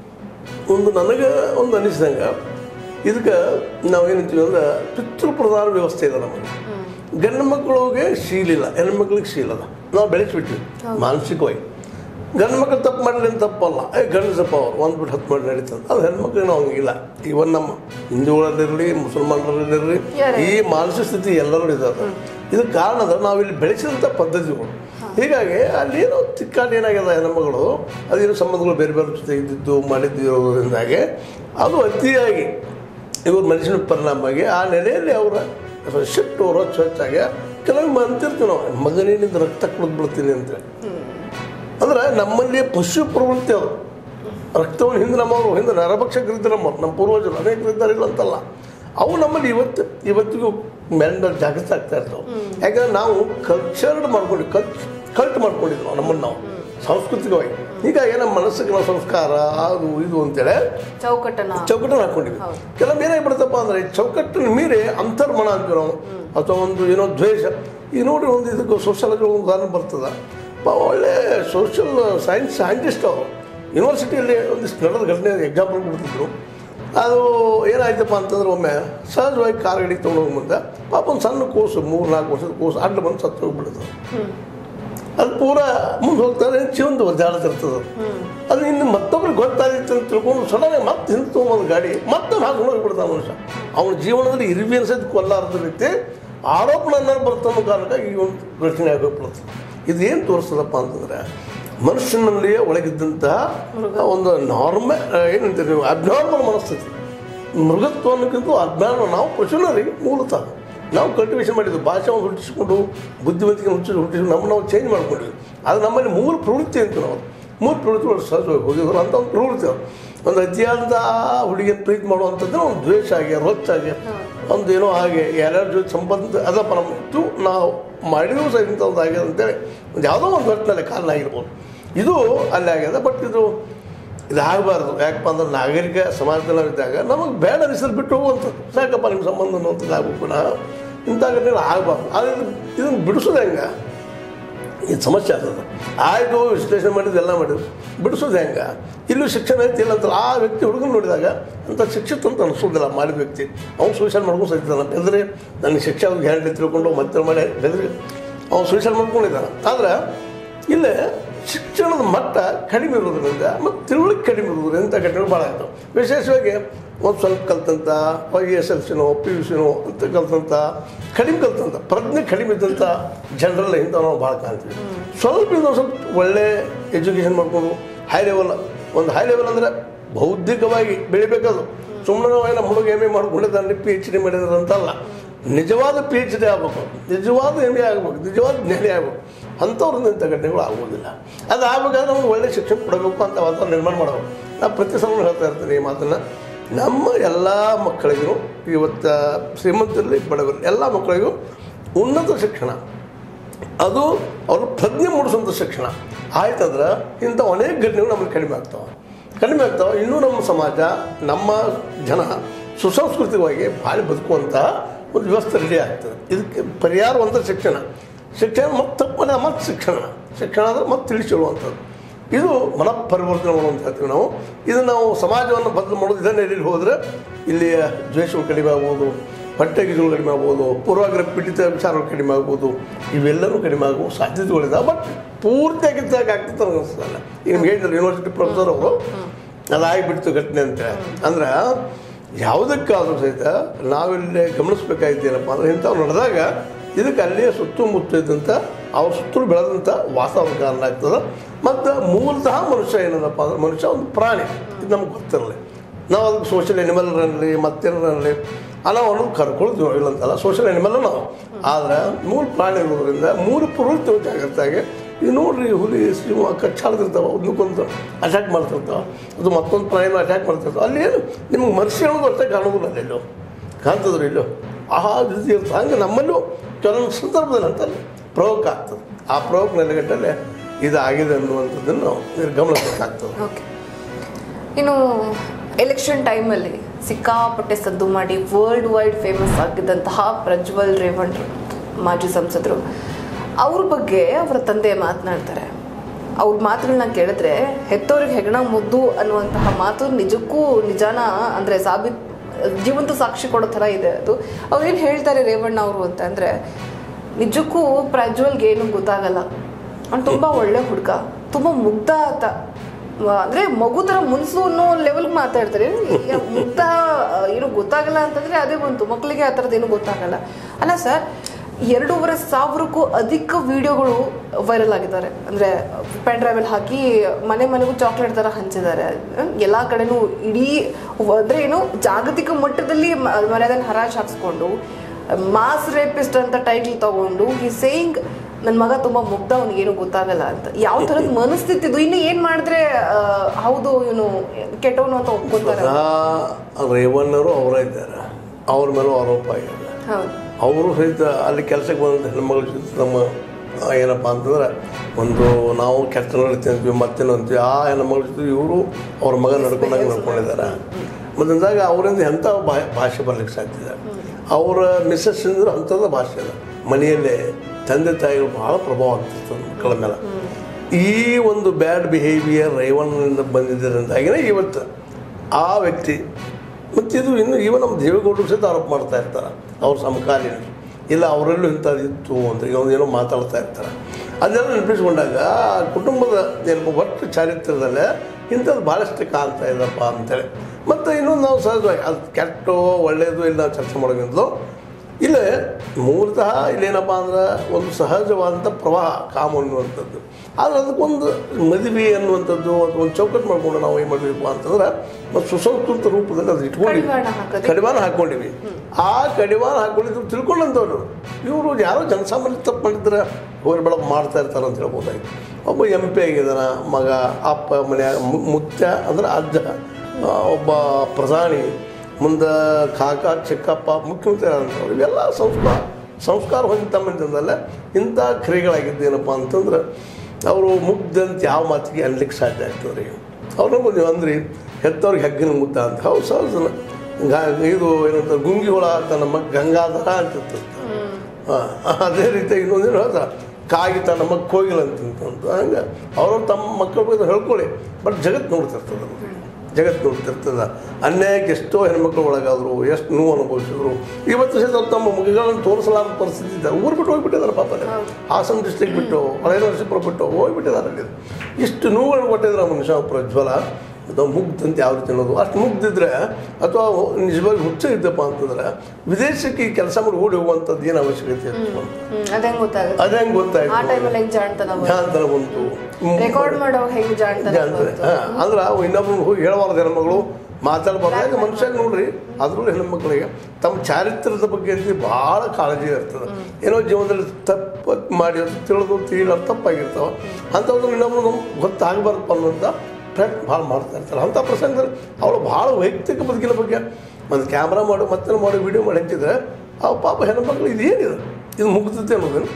ಒಂದು ನನಗೆ ಒಂದು ಅನಿಸಿದಂಗೆ ಇದಕ್ಕೆ ನಾವೇನಂತೀವಿ ಅಂದ್ರೆ ಪಿತೃಪ್ರಧಾನ ವ್ಯವಸ್ಥೆ ಇದೆ ನಮಗೆ ಗಂಡು ಮಕ್ಕಳಿಗೆ ಶೀಲಿಲ್ಲ ಹೆಣ್ಮಕ್ಳಿಗೆ ಶೀಲ ಅದ ನಾವು ಬೆಳೆಸ್ಬಿಟ್ವಿ ಮಾನಸಿಕವಾಗಿ ಗಂಡು ಮಕ್ಕಳು ತಪ್ಪು ಮಾಡಿದ್ರೆ ತಪ್ಪಲ್ಲ ಏ ಗಂಡು ತಪ್ಪ ಅವ್ರು ಒಂದು ಬಿಟ್ಟು ಹತ್ತು ಮಾಡಿ ನಡೀತದೆ ಅದು ಹೆಣ್ಮಕ್ಳಿಗೆ ನಾವು ಹಂಗಿಲ್ಲ ಇವನ್ ನಮ್ಮ ಹಿಂದೂಗಳಲ್ಲಿರಲಿ ಮುಸಲ್ಮಾನರಲ್ಲಿರಲಿ ಯಾರೇ? ಈ ಮಾನಸಿಕ ಸ್ಥಿತಿ ಎಲ್ಲರೂ ಇದ್ದಾರೆ ಇದಕ್ಕೆ ಕಾರಣ ಅಂದ್ರೆ ನಾವಿಲ್ಲಿ ಬೆಳೆಸಿದಂಥ ಪದ್ಧತಿಗಳು ಹೀಗಾಗಿ ಅಲ್ಲೇನೋ ತಿಕ್ಕಾಟ ಏನಾಗಿದೆ ಹೆಣ್ಮಗಳು ಅದೇನು ಸಂಬಂಧಗಳು ಬೇರೆ ಬೇರೆ ಜೊತೆ ಇದ್ದಿದ್ದು ಮಾಡಿದ್ದು ಇರೋದ್ರಿಂದಾಗಿ ಅದು ಅತಿಯಾಗಿ ಇವ್ರ ಮನುಷ್ಯನ ಪರಿಣಾಮವಾಗಿ ಆ ನೆಲೆಯಲ್ಲಿ ಅವರ ಸಿಟ್ಟು ರೊಚ್ಚ ಹೆಚ್ಚಾಗಿ ಕೆಲವೊಮ್ಮೆ ಅಂತಿರ್ತೀವಿ ನಾವು ಮಗನಿಂದ ರಕ್ತ ಕುಡಿದು ಬಿಡ್ತೀನಿ ಅಂತೇಳಿ ಅಂದ್ರೆ ನಮ್ಮಲ್ಲಿ ಪಶು ಪ್ರವೃತ್ತಿ ಅದು ರಕ್ತವನ್ನು ಹಿಂದೆ ನಮ್ಮವರು ಹಿಂದೆ ನರಭಕ್ಷಕರಿದ್ದಾರೆ ನಮ್ಮವ್ರು ನಮ್ಮ ಪೂರ್ವಜರು ಅನೇಕರು ಇದ್ದಾರೆ ಇಲ್ಲ ಅಂತಲ್ಲ ಅವು ನಮ್ಮಲ್ಲಿ ಇವತ್ತು ಇವತ್ತಿಗೂ ಮೇಲಿನ ಜಾಗೃತ ಆಗ್ತಾ ಇರ್ತಾವೆ ಯಾಕಂದ್ರೆ ನಾವು ಕಲ್ಚರ್ಡ್ ಮಾಡ್ಕೊಂಡು ಕಲ್ಟ್ ಕಲ್ಟ್ ಮಾಡ್ಕೊಂಡಿದ್ವಿ ನಮ್ಮನ್ನು ನಾವು ಸಾಂಸ್ಕೃತಿಕವಾಗಿ ಹೀಗಾಗಿ ನಮ್ಮ ಮನಸ್ಸಿಗೆ ನಾವು ಸಂಸ್ಕಾರ ಅದು ಇದು ಅಂತೇಳಿ ಚೌಕಟ್ಟನ ಚೌಕಟ್ಟನ್ನು ಹಾಕೊಂಡಿದ್ವಿ ಕೆಲವೊಮ್ಮೆ ಏನಾಗ್ಬಿಡುತ್ತಪ್ಪ ಅಂದರೆ ಈ ಚೌಕಟ್ಟನ್ನು ಮೀರಿ ಅಂತರ್ಮಣ ಅಂತೀವಿ ನಾವು ಅಥವಾ ಒಂದು ಏನೋ ದ್ವೇಷ ಈಗ ನೋಡ್ರಿ ಒಂದು ಇದಕ್ಕೆ ಸೋಷಾಲಜಿ ಒಂದು ಉದಾಹರಣೆ ಬರ್ತದೆ ಪಾಪ ಒಳ್ಳೆ ಸೋಷಿಯಲ್ ಸೈನ್ಸ್ ಸೈಂಟಿಸ್ಟ್ ಅವರು ಯೂನಿವರ್ಸಿಟಿಯಲ್ಲಿ ಒಂದಿಷ್ಟು ನಡೆದ ಘಟನೆ ಎಕ್ಸಾಂಪಲ್ ಕೊಡ್ತಿದ್ರು ಅದು ಏನಾಯ್ತಪ್ಪ ಅಂತಂದ್ರೆ ಒಮ್ಮೆ ಸಹಜವಾಗಿ ಕಾರ್ ಗಾಡಿ ತೊಗೊಂಡೋಗಿ ಮುಂದೆ ಪಾಪ ಒಂದು ಸಣ್ಣ ಕೋಸು ಮೂರು ನಾಲ್ಕು ವರ್ಷದ ಕೋಸು ಅಡ್ಡ ಬಂದು ಸತ್ತು ಹೋಗ್ಬಿಡುತ್ತೆ ಅದು ಪೂರ ಮುಂದೆ ಹೋಗ್ತಾರೆ ಜೀವನದ ಒದ್ದಾಡ್ತಿರ್ತದೆ ಅದು. ಅದು ಇನ್ನು ಮತ್ತೊಬ್ರಿಗೆ ಗೊತ್ತಾಗಿತ್ತು ಅಂತ ತಿಳ್ಕೊಂಡು ಸಡನ್ ಮತ್ತೆ ಹಿಂದೆ ತೊಗೊಂಬಂದು ಗಾಡಿ ಮತ್ತೆ ಹಾಕೊಂಡು ಹೋಗ್ಬಿಡ್ತಾನೆ ಮನುಷ್ಯ ಅವನ ಜೀವನದಲ್ಲಿ ಇರುವಿ ಅನ್ಸೋದು ಕೊಲ್ಲಾರದ ರೀತಿ ಆರೋಪಣ ಅನ್ನೋದು ಬರ್ತನ್ನೋ ಕಾರಣಕ್ಕಾಗಿ ಈ ಒಂದು ಘಟನೆ ಆಗೋಗ್ಬಿಡುತ್ತೆ ಇದು ಏನು ತೋರಿಸ್ತದಪ್ಪ ಅಂತಂದ್ರೆ ಮನುಷ್ಯನಲ್ಲಿ ಒಳಗಿದ್ದಂತಹ ಒಂದು ನಾರ್ಮಲ್ ಏನಂತೀರಿ ನೀವು ಅಬ್ನಾರ್ಮಲ್ ಮನಸ್ಥಿತಿ ಮೃಗತ್ವ ಅನ್ನೋಕ್ಕಿಂತ ಅಜ್ಞಾನ ನಾವು ಪಶುನರಿ ಮೂಲತಃ ನಾವು ಕಲ್ಟಿವೇಷನ್ ಮಾಡಿದ್ವಿ ಭಾಷೆಯನ್ನು ಹುಟ್ಟಿಸ್ಕೊಂಡು ಬುದ್ಧಿವಂತಿಕೆ ಹುಟ್ಟಿಸಿ ಹುಟ್ಟಿಸಿ ನಮ್ಮ ನಾವು ಚೇಂಜ್ ಮಾಡ್ಕೊಂಡಿದ್ವಿ ಅದು ನಮ್ಮಲ್ಲಿ ಮೂಲ ಪ್ರವೃತ್ತಿ ಅಂತ ನಾವು ಮೂಲ ಪ್ರವೃತ್ತಿಗಳು ಸಹಜವಾಗಿ ಹೋಗಿದ್ರು ಅಂತ ಒಂದು ಪ್ರವೃತ್ತಿ ಅದು ಒಂದು ಅತಿಯಾದ ಹುಡುಗಿಯನ್ನು ಪ್ರೀತಿ ಮಾಡುವಂಥದ್ದು ಒಂದು ದ್ವೇಷ ಆಗಿ ರೊಚ್ಚಾಗಿ ಒಂದು ಏನೋ ಹಾಗೆ ಯಾರ್ಯಾರ ಜೊತೆ ಸಂಬಂಧ ಅದಪ್ಪ ನಮ್ಮ ಇತ್ತು ನಾವು ಮಾಡಿದ್ರು ಸಹ ಇಂಥ ಒಂದು ಆಗ್ಯದ ಅಂತೇಳಿ ಒಂದು ಯಾವುದೋ ಒಂದು ಹೊತ್ತಿನಲ್ಲಿ ಕಾರಣ ಆಗಿರ್ಬೋದು ಇದು ಅಲ್ಲಿ ಆಗ್ಯದ ಬಟ್ ಇದು ಇದು ಆಗಬಾರ್ದು ಯಾಕಪ್ಪ ಅಂದ್ರೆ ನಾಗರಿಕ ಸಮಾಜದಲ್ಲಿ ನಾವಿದ್ದಾಗ ನಮಗೆ ಬೇಡ ಅನಿಸಲು ಬಿಟ್ಟು ಹೋಗುವಂಥದ್ದು ಸಾಕಪ್ಪ ನಿಮ್ಮ ಸಂಬಂಧ ಅನ್ನುವಂಥದ್ದು ಆಗ್ಬೇಕು ಪುನಃ ಇಂಥ ಘಟನೆಗಳು ಆಗಬಾರ್ದು ಆದರೆ ಇದು ಇದನ್ನು ಬಿಡಿಸೋದು ಹೆಂಗೆ ಇದು ಸಮಸ್ಯೆ ಆಗ್ತದೆ ಆಯಿತು ವಿಶ್ಲೇಷಣೆ ಮಾಡಿದ್ದು ಎಲ್ಲ ಮಾಡಿದ್ರು ಬಿಡಿಸೋದು ಹೆಂಗೆ ಇಲ್ಲೂ ಶಿಕ್ಷಣ ಐತಿ ಇಲ್ಲ ಅಂತಲ್ಲ ಆ ವ್ಯಕ್ತಿ ಹುಡುಗನ ನೋಡಿದಾಗ ಅಂತ ಶಿಕ್ಷಿತ ಅಂತ ಅನಿಸೋದಿಲ್ಲ ಮಾಡಿದ ವ್ಯಕ್ತಿ ಅವ್ನು ಸೂಸೈಡ್ ಮಾಡ್ಕೊಂಡು ಸೈತಾನ ಬೆದರಿ ನನಗೆ ಶಿಕ್ಷೆ ಅವ್ರಿಗೆ ಗ್ಯಾರಂಟಿ ತಿಳ್ಕೊಂಡು ಮತ್ತೆ ಮಾಡಿ ಬೆದರಿ ಅವ್ನು ಸೂಸೈಡ್ ಮಾಡ್ಕೊಂಡಿದ್ದಾನೆ ಆದ್ರೆ ಇಲ್ಲೇ ಶಿಕ್ಷಣದ ಮಟ್ಟ ಕಡಿಮೆ ಇರೋದ್ರಿಂದ ಮತ್ತು ತಿಳುವಳಿಕೆ ಕಡಿಮೆ ಇರೋದ್ರಿಂದ ಇಂಥ ಘಟನೆಗಳು ಭಾಳ ಆಗ್ತವೆ ವಿಶೇಷವಾಗಿ ಒಂದು ಸ್ವಲ್ಪ ಕಲ್ತಂಥ ಐ ಎಸ್ ಎಲ್ ಸಿನೋ ಪಿ ಯು ಸಿನೋ ಅಂತ ಕಲ್ತಂಥ ಕಡಿಮೆ ಕಲ್ತಂಥ ಪ್ರಜ್ಞೆ ಕಡಿಮೆ ಇದ್ದಂಥ ಜನರಲ್ಲ ಇಂಥ ನಾವು ಭಾಳ ಕಾಣ್ತೀವಿ ಸ್ವಲ್ಪ ಇನ್ನೊಂದು ಸ್ವಲ್ಪ ಒಳ್ಳೆ ಎಜುಕೇಷನ್ ಮಾಡಿಕೊಂಡು ಹೈ ಲೆವೆಲ್ ಒಂದು ಹೈ ಲೆವೆಲ್ ಅಂದರೆ ಬೌದ್ಧಿಕವಾಗಿ ಬೆಳಿಬೇಕದು ಸುಮ್ಮನೆ ನಾವು ನಮ್ಮ ಹುಡುಗ ಎಮ್ ಎ ಮಾಡ್ಕೊಂಡಿದ್ದಾನೆ ಪಿ ಎಚ್ ಡಿ ಮಾಡಿದ್ರೆ ಅಂತಲ್ಲ ನಿಜವಾದ ಪಿ ಎಚ್ ಡಿ ಆಗ್ಬೇಕು ನಿಜವಾದ ಎಮ್ ಎ ಆಗ್ಬೇಕು ನಿಜವಾದ ಜ್ಞಾನಿ ಆಗ್ಬೇಕು ಅಂಥವ್ರಿಂದ ಇಂಥ ಘಟನೆಗಳು ಆಗೋದಿಲ್ಲ ಅದು ಆಗ್ಬೇಕಾದ್ರೆ ನಮ್ಗೆ ಒಳ್ಳೆ ಶಿಕ್ಷಣ ಕೊಡಬೇಕು ಅಂತ ವಾತಾವರಣ ನಿರ್ಮಾಣ ಮಾಡಬೇಕು ನಾನು ಪ್ರತಿ ಸಲ ಹೇಳ್ತಾ ಇರ್ತೀನಿ ಈ ಮಾತನ್ನು ನಮ್ಮ ಎಲ್ಲ ಮಕ್ಕಳಿಗೂ ಇವತ್ತು ಶ್ರೀಮಂತರಲ್ಲಿ ಬಡವರಲ್ಲಿ ಎಲ್ಲ ಮಕ್ಕಳಿಗೂ ಉನ್ನತ ಶಿಕ್ಷಣ ಅದು ಅವ್ರ ಪ್ರಜ್ಞೆ ಮೂಡಿಸುವಂಥ ಶಿಕ್ಷಣ ಆಯ್ತಂದ್ರೆ ಇಂಥ ಅನೇಕ ಘಟನೆಗಳು ನಮಗೆ ಕಡಿಮೆ ಆಗ್ತಾವೆ ಕಡಿಮೆ ಆಗ್ತಾವೆ ಇನ್ನೂ ನಮ್ಮ ಸಮಾಜ ನಮ್ಮ ಜನ ಸುಸಂಸ್ಕೃತಿಕವಾಗಿ ಬಾಳಿ ಬದುಕುವಂಥ ಒಂದು ವ್ಯವಸ್ಥೆ ರೆಡಿ ಆಗ್ತದೆ ಇದಕ್ಕೆ ಪರಿಹಾರ ಒಂದು ಶಿಕ್ಷಣ ಶಿಕ್ಷಣ ಮತ್ತು ತಪ್ಪಲ್ಲ ಮತ್ತು ಶಿಕ್ಷಣ ಶಿಕ್ಷಣ ಅಂದರೆ ಮತ್ತೆ ತಿಳಿಸಿ ಹೇಳುವಂಥದ್ದು ಇದು ಮನಪರಿವರ್ತನೆ ಮಾಡುವಂತ ಹೇಳ್ತೀವಿ ನಾವು ಇದು ನಾವು ಸಮಾಜವನ್ನು ಬದಲು ಮಾಡೋದು ಇದನ್ನೇ ಎಲ್ಲಿ ಹೋದರೆ ಇಲ್ಲಿಯ ದ್ವೇಷಗಳು ಕಡಿಮೆ ಆಗ್ಬೋದು ಹೊಟ್ಟೆಗಿಗಳು ಕಡಿಮೆ ಆಗ್ಬೋದು ಪೂರ್ವಾಗ್ರಹ ಪೀಡಿತ ವಿಚಾರಗಳು ಕಡಿಮೆ ಆಗ್ಬೋದು ಇವೆಲ್ಲವೂ ಕಡಿಮೆ ಆಗುವ ಸಾಧ್ಯತೆಗಳಿದೆ ಬಟ್ ಪೂರ್ತಿಯಾಗಿ ಆಗ್ತದೆ ಅನಿಸ್ತಲ್ಲ ಈಗ ನಿಮ್ಗೆ ಹೇಳಿದ್ರು ಯೂನಿವರ್ಸಿಟಿ ಪ್ರೊಫೆಸರ್ ಅವರು ಅದಾಗಿಬಿಡ್ತು ಘಟನೆ ಅಂತ ಅಂದ್ರೆ ಯಾವುದಕ್ಕಾದ್ರೂ ಸಹಿತ ನಾವಿಲ್ಲಿ ಗಮನಿಸ್ಬೇಕಾಗಿದ್ದೇನಪ್ಪ ಅಂದ್ರೆ ಇಂಥವು ನಡೆದಾಗ ಇದಕ್ಕೆ ಅಲ್ಲಿಯೇ ಸುತ್ತಮುತ್ತ ಇದ್ದಂಥ ಅವ್ರ ಸುತ್ತಲೂ ಬೆಳೆದಂಥ ವಾತಾವರಣ ಕಾರಣ ಆಗ್ತದೆ ಮತ್ತು ಮೂಲತಃ ಮನುಷ್ಯ ಏನದಪ್ಪ ಅಂದ್ರೆ ಮನುಷ್ಯ ಒಂದು ಪ್ರಾಣಿ ಇದು ನಮ್ಗೆ ಗೊತ್ತಿರಲಿ ನಾವು ಅದಕ್ಕೆ ಸೋಷಿಯಲ್ ಎನಿಮಲ್ ಅನ್ನಲಿ ಮತ್ತೇನರಲಿ ನಾವು ಅನ್ನೋದು ಕರ್ಕೊಳ್ತೀವಿ ಇಲ್ಲ ಅಂತಲ್ಲ ಸೋಷಿಯಲ್ ಎನಿಮಲ್ ನಾವು ಆದ್ರೆ ಮೂರು ಪ್ರಾಣಿ ಇರೋದ್ರಿಂದ ಮೂರು ಪ್ರವೃತ್ತಿ ಜಾಗ್ರತೆಯಾಗಿ ಈಗ ನೋಡ್ರಿ ಹುಲಿ ಸಿಂಹ ಕಚ್ಚಾಡ್ತಿರ್ತಾವೆ ಒಂದಕ್ಕೊಂದು ಅಟ್ಯಾಕ್ ಮಾಡ್ತಿರ್ತಾವೆ ಅದು ಮತ್ತೊಂದು ಪ್ರಾಣಿನ ಅಟ್ಯಾಕ್ ಮಾಡ್ತಿರ್ತಾವೆ ಅಲ್ಲಿ ಏನು ನಿಮ್ಗೆ ಮನುಷ್ಯ ಅನ್ನೋದು ಅಷ್ಟೇ ಕಾಣೋದಿಲ್ಲ ಅಲ್ಲಿ ಎಲ್ಲೋ ಕಾಣ್ತದ್ರಿ ಇಲ್ಲೋ ಆ ರೀತಿ ಇರ್ತದೆ ಹಂಗೆ ನಮ್ಮಲ್ಲೂ ಕೆಲವೊಂದು ಸಂದರ್ಭದಲ್ಲಿ ಅಂತಲ್ಲ ಪ್ರವೋಕ್ ಆಗ್ತದೆ ಆ ಪ್ರವೋಕ್ ನೆಲೆಗಟ್ಟಲೆ ಇದಾಗಿದೆ ಅನ್ನುವಂಥದ್ದನ್ನು ನಾವು ಗಮನಿಸಬೇಕಾಗ್ತದೆ ಓಕೆ ಇನ್ನು ಎಲೆಕ್ಷನ್ ಟೈಮಲ್ಲಿ ಸಿಕ್ಕಾಪಟ್ಟೆ ಸದ್ದು ಮಾಡಿ ವರ್ಲ್ಡ್ ವೈಡ್ ಫೇಮಸ್ ಆಗಿದ್ದಂತಹ ಪ್ರಜ್ವಲ್ ರೇವಣ್ ಮಾಜಿ ಸಂಸದರು ಅವ್ರ ಬಗ್ಗೆ ಅವರ ತಂದೆ ಮಾತನಾಡ್ತಾರೆ ಅವ್ರ ಮಾತುಗಳನ್ನ ಕೇಳಿದ್ರೆ ಹೆತ್ತೋರಿಗೆ ಹೆಗಣ ಮುದ್ದು ಅನ್ನುವಂತಹ ಮಾತು ನಿಜಕ್ಕೂ ನಿಜಾನ ಅಂದರೆ ಸಾಬೀತ್ ಜೀವಂತ ಸಾಕ್ಷಿ ಕೊಡೋ ಥರ ಇದೆ ಅದು ಅವ್ರೇನು ಹೇಳ್ತಾರೆ ರೇವಣ್ಣ ಅವರು ಅಂತ ಅಂದರೆ ನಿಜಕ್ಕೂ ಪ್ರಜ್ವಲ್ಗೆ ಏನು ಗೊತ್ತಾಗಲ್ಲ ಅವ್ನು ತುಂಬ ಒಳ್ಳೆ ಹುಡುಗ ತುಂಬ ಮುಗ್ಧ ಆತ ವ- ಅಂದ್ರೆ ಮಗು ತರ ಮುನ್ಸು ಅನ್ನೋ ಲೆವೆಲ್ಗೆ ಮಾತಾಡ್ತಾರೆ ಈಗ ಮುಗ್ಧ ಆ, ಏನು ಗೊತ್ತಾಗಲ್ಲ ಅಂತಂದ್ರೆ ಅದೇ ಬಂತು ಮಕ್ಕಳಿಗೆ ಆ ಥರದ್ದು ಏನು ಗೊತ್ತಾಗಲ್ಲ ಅಲ್ಲ ಸರ್ ಎರಡೂವರೆ ಸಾವಿರಕ್ಕೂ ಅಧಿಕ ವಿಡಿಯೋಗಳು ವೈರಲ್ ಆಗಿದ್ದಾರೆ ಅಂದ್ರೆ ಪೆನ್ ಡ್ರೈವಲ್ಲಿ ಹಾಕಿ ಮನೆ ಮನೆಗೂ ಚಾಕ್ಲೇಟ್ ತರ ಹಂಚಿದ್ದಾರೆ ಹ್ಮ್, ಎಲ್ಲಾ ಕಡೆನೂ ಇಡೀ ಅಂದ್ರೆ ಏನು ಜಾಗತಿಕ ಮಟ್ಟದಲ್ಲಿ ಮ- ಮರ್ಯಾದೆನ ಹರಾಜ್ ಹಾಕ್ಸ್ಕೊಂಡು ಮಾಸ್ ರೇಪಿಸ್ಟ್ ಅಂತ ಟೈಟಲ್ ತಗೊಂಡು ಈ ಸೇಯಿಂಗ್ ನನ್ನ ಮಗ ತುಂಬಾ ಮುಗ್ಧ ಅವನಿಗೇನು ಗೊತ್ತಾಗಲ್ಲ ಅಂತ ಯಾವ ಥರದ ಮನಸ್ಥಿತಿ ಇದು ಇನ್ನು ಏನ್ ಮಾಡಿದ್ರೆ ಆ, ಹೌದು ಇವನು ಕೆಟ್ಟವನು ಅಂತ ಒಪ್ಕೊತಾರೆ ಸ್ವತಃ ರೇವಣ್ಣರು ಅವರ ಇದ್ದಾರೆ ಅವ್ರ ಮೇಲೂ ಆರೋಪ ಆಗಿದೆ ಹೌದು ಅವರು ಸಹಿತ ಅಲ್ಲಿ ಕೆಲಸಕ್ಕೆ ಬಂದಂಥ ಹೆಣ್ಮಗಳ ಜೊತೆ ನಮ್ಮ ಆ, ಏನಪ್ಪ ಅಂತಂದ್ರೆ ಒಂದು ನಾವು ಕೆಟ್ಟ ನಡೀತೀವಿ ಅಂತೀವಿ ಮತ್ತೇನು ಅಂತೀವಿ ಆ ಹೆಣ್ಮಗಳ ಜೊತೆ ಇವರು ಅವ್ರ ಮಗ ನಡ್ಕೊಂಡಾಗ ನಡ್ಕೊಂಡಿದ್ದಾರೆ ಮತ್ತು ಅಂದಾಗ ಅವರಿಂದ ಎಂಥ ಭಾ- ಭಾಷೆ ಬರ್ಲಿಕ್ಕೆ ಸಾಧ್ಯ ಇದೆ ಅವರ ಮಿಸ್ಸಸ್ ಅಂದ್ರೆ ಅಂಥದ್ದು ಭಾಷೆ ಇದೆ ಮನೆಯಲ್ಲೇ ತಂದೆ ತಾಯಿಗಳು ಬಹಳ ಪ್ರಭಾವ ಆಗ್ತಿರ್ತದೆ ಮಕ್ಕಳ ಮೇಲೆ ಈ ಒಂದು ಬ್ಯಾಡ್ ಬಿಹೇವಿಯರ್ ರೇವಣ್ಣನಿಂದ ಬಂದಿದ್ದರಿಂದಾಗಿನೇ ಇವತ್ತು ಆ ವ್ಯಕ್ತಿ ಮತ್ತು ಇದು ಇನ್ನು ಈವನ್ ನಮ್ಮ ದೇವೇಗೌಡರು ಸಹಿತ ಆರೋಪ ಮಾಡ್ತಾ ಇರ್ತಾರೆ ಅವ್ರ ಸಮಕಾಲೀನರು ಇಲ್ಲ ಅವರಲ್ಲೂ ಇಂಥದ್ದು ಇತ್ತು ಅಂತ ಈಗ ಅವ್ರು ಏನೋ ಮಾತಾಡ್ತಾ ಇರ್ತಾರೆ ಅದೆಲ್ಲ ನೆನಪಿಸ್ಕೊಂಡಾಗ ಆ ಕುಟುಂಬದ ಏನಪ್ಪ ಒಟ್ಟು ಚಾರಿತ್ರ್ಯದಲ್ಲೇ ಇಂಥದ್ದು ಭಾಳಷ್ಟು ಕಾಣ್ತಾ ಇದಪ್ಪ ಅಂತೇಳಿ ಮತ್ತು ಇನ್ನೊಂದು ನಾವು ಸಹಜವಾಗಿ ಅದು ಕೆಟ್ಟು ಒಳ್ಳೆಯದು ಇಲ್ಲಿ ನಾವು ಚರ್ಚೆ ಮಾಡೋದ್ರಿಂದಲೂ ಇಲ್ಲೇ ಮೂಲತಃ ಇಲ್ಲೇನಪ್ಪ ಅಂದ್ರೆ ಒಂದು ಸಹಜವಾದಂಥ ಪ್ರವಾಹ ಕಾಮ ಅನ್ನುವಂಥದ್ದು ಆದರೆ ಅದಕ್ಕೊಂದು ಮದುವೆ ಅನ್ನುವಂಥದ್ದು ಅಥವಾ ಒಂದು ಚೌಕಟ್ಟು ಮಾಡ್ಕೊಂಡು ನಾವು ಏನು ಮಾಡಬೇಕು ಅಂತಂದ್ರೆ ಮತ್ತು ಸುಸಂಸ್ಕೃತ ರೂಪದಲ್ಲಿ ಅದು ಇಟ್ಕೊಂಡಿವಿ ಕಡಿವಾಣ ಹಾಕೋದು. ಕಡಿವಾಣ ಹಾಕ್ಕೊಂಡಿವಿ ಆ ಕಡಿವಾಣ ಹಾಕ್ಕೊಂಡಿದ್ದು ತಿಳ್ಕೊಂಡಂಥವ್ರು ಇವರು ಯಾರೋ ಜನಸಾಮಾನ್ಯ ತಪ್ಪು ಮಾಡಿದ್ರೆ ಹೋಗಿ ಬೆಳಗ್ಗೆ ಮಾಡ್ತಾ ಇರ್ತಾರೆ ಅಂತ ಹೇಳ್ಬೋದಾಗಿ ಒಬ್ಬ ಎಂ ಪಿ ಆಗಿದ್ದಾನ ಮಗ ಅಪ್ಪ ಮನೆಯಾಗ ಮು- ಮುತ್ಯ ಅಂದ್ರೆ ಅಜ್ಜ ಆ, ಒಬ್ಬ ಪ್ರಧಾನಿ ಮುಂದೆ ಕಾಕ ಚಿಕ್ಕಪ್ಪ ಮುಖ್ಯಮಂತ್ರಿ ಆದಂಥವ್ರು ಇವೆಲ್ಲ ಸಂಸ್ಕಾರ ಸಂಸ್ಕಾರ ಹೊಂದಿದ ಮಂದಿದಲ್ಲ ಇಂಥ ಕ್ರಿಯೆಗಳಾಗಿದ್ದೇನಪ್ಪ ಅಂತಂದ್ರೆ ಅವರು ಮುಗ್ಧಂತ ಯಾವ ಮಾತಿಗೆ ಅನ್ಲಿಕ್ಕೆ ಸಾಧ್ಯ ಆಗ್ತದೆ ರೀ ಅವ್ರನ್ನ ನೀವು ಅಂದ್ರಿ ಹೆತ್ತವ್ರಿಗೆ ಹೆಗ್ಗಿನ ಮುದ್ದ ಅಂತ ಹೌದು ಸಹಜ ಗಾ ಇದು ಏನಂತ ಗುಂಗಿ ಹುಳ ಅಂತ ನಮ್ಮ ಗಂಗಾಧರ ಅಂತಿತ್ತು ಅದೇ ರೀತಿ ಇನ್ನೊಂದೇನು ಹೇಳ್ತಾರೆ ಕಾಗಿತ ನಮ್ಮ ಕೋಗಿಲ ಅಂತಂತ ಹಂಗೆ ಅವರು ತಮ್ಮ ಮಕ್ಕಳ ಬಗ್ಗೆ ಹೇಳ್ಕೊಳ್ಳಿ ಬಟ್ ಜಗತ್ತು ನೋಡ್ತಿರ್ತದೆ ಅವ್ರಿಗೆ. ಜಗತ್ತು ನೋಡ್ತಿರ್ತದೆ ಅನ್ಯಾಯಕ್ಕೆ ಎಷ್ಟೋ ಹೆಣ್ಮಕ್ಳು ಒಳಗಾದ್ರು ಎಷ್ಟು ನೋವು ಅನುಭವಿಸಿದ್ರು ಇವತ್ತು ಸಹಿತ ತಮ್ಮ ಮಗುಗಳನ್ನು ತೋರಿಸಲಾದ ಪರಿಸ್ಥಿತಿ ಇದ್ದಾರೆ ಊರು ಬಿಟ್ಟು ಹೋಗ್ಬಿಟ್ಟಿದ್ದಾರೆ ಪಾಪ ಅಲ್ಲಿ. ಹಾಸನ ಡಿಸ್ಟ್ರಿಕ್ಟ್ ಬಿಟ್ಟು ಹಳೆ ನರಸೀಪುರ ಬಿಟ್ಟು ಹೋಗ್ಬಿಟ್ಟಿದ್ದಾರೆ ಅಲ್ಲಿ ಇಷ್ಟು ನೋವುಗಳನ್ನು ಕೊಟ್ಟಿದ್ರೆ ಆ ಮನುಷ್ಯ ಪ್ರಜ್ವಲ ಅಥವಾ ಮುಗ್ಧಂತ ಯಾವ ರೀತಿ ಅನ್ನೋದು ಅಷ್ಟು ಮುಗ್ದಿದ್ರೆ ಅಥವಾ ನಿಜವಾಗಿ ಹುಚ್ಚ ಇದ್ದಪ್ಪ ಅಂತಂದ್ರೆ ವಿದೇಶಕ್ಕೆ ಈ ಕೆಲಸ ಮಾಡಿ ಓಡಿ ಹೋಗುವಂಥದ್ದು ಏನು ಅವಶ್ಯಕತೆ ಇತ್ತು ಅಂತ ಹ್ಮ್ ಅದೇ ಗೊತ್ತಾಗುತ್ತೆ ಅದೇ ಹೆಂಗೆ ಆ ಗೊತ್ತಾಯ್ತು ಟೈಮಲ್ಲಿ ಹೆಂಗ್ ಜಾಣ್ತನ ಜಾಂತರ ಬಂತು ರೆಕಾರ್ಡ್ ಮಾಡೋ ಹೆಂಗ್ ಜಾಣ್ತನ ಜಾಂತಾರೆ ಹಾಂ ಅಂದ್ರೆ ಅವು ಇನ್ನೊಬ್ರು ಹೋಗಿ ಹೇಳಬಾರ್ದು ಹೆಣ್ಮಗಳು ಮಾತಾಡಬಾರ್ದು ಮನುಷ್ಯ ನೋಡ್ರಿ ಅದ್ರಲ್ಲೂ ಹೆಣ್ಮಕ್ಳಿಗೆ ತಮ್ಮ ಚಾರಿತ್ರ್ಯದ ಬಗ್ಗೆ ಅಂತ ಭಾಳ ಕಾಳಜಿ ಇರ್ತದೆ ಏನೋ ಜೀವನದಲ್ಲಿ ತಪ್ಪು ಮಾಡಿ ತಿಳಿದು ತಿಳಿದ ತಪ್ಪಾಗಿರ್ತಾವೆ ಅಂಥದ್ದು ಇನ್ನೊಬ್ರು ನಮ್ಗೆ ಗೊತ್ತಾಗಬಾರ್ದು ಅನ್ನೋಂಥ ಪ್ರಯತ್ನ ಭಾಳ ಮಾಡ್ತಾ ಇರ್ತಾರೆ ಅಂಥ ಪ್ರಸಂಗದಲ್ಲಿ ಅವಳು ಭಾಳ ವೈಯಕ್ತಿಕ ಬದುಕಿನ ಬಗ್ಗೆ ಒಂದು ಕ್ಯಾಮ್ರಾ ಮಾಡು ಮತ್ತೆ ಮಾಡಿ ವಿಡಿಯೋ ಮಾಡಿ ಹಂಚಿದ್ರೆ ಆ ಪಾಪ ಹೆಣ್ಮಕ್ಳು ಇದು ಏನಿದೆ ಇದು ಮುಗ್ಧತೆ ಅನ್ನೋದೇನು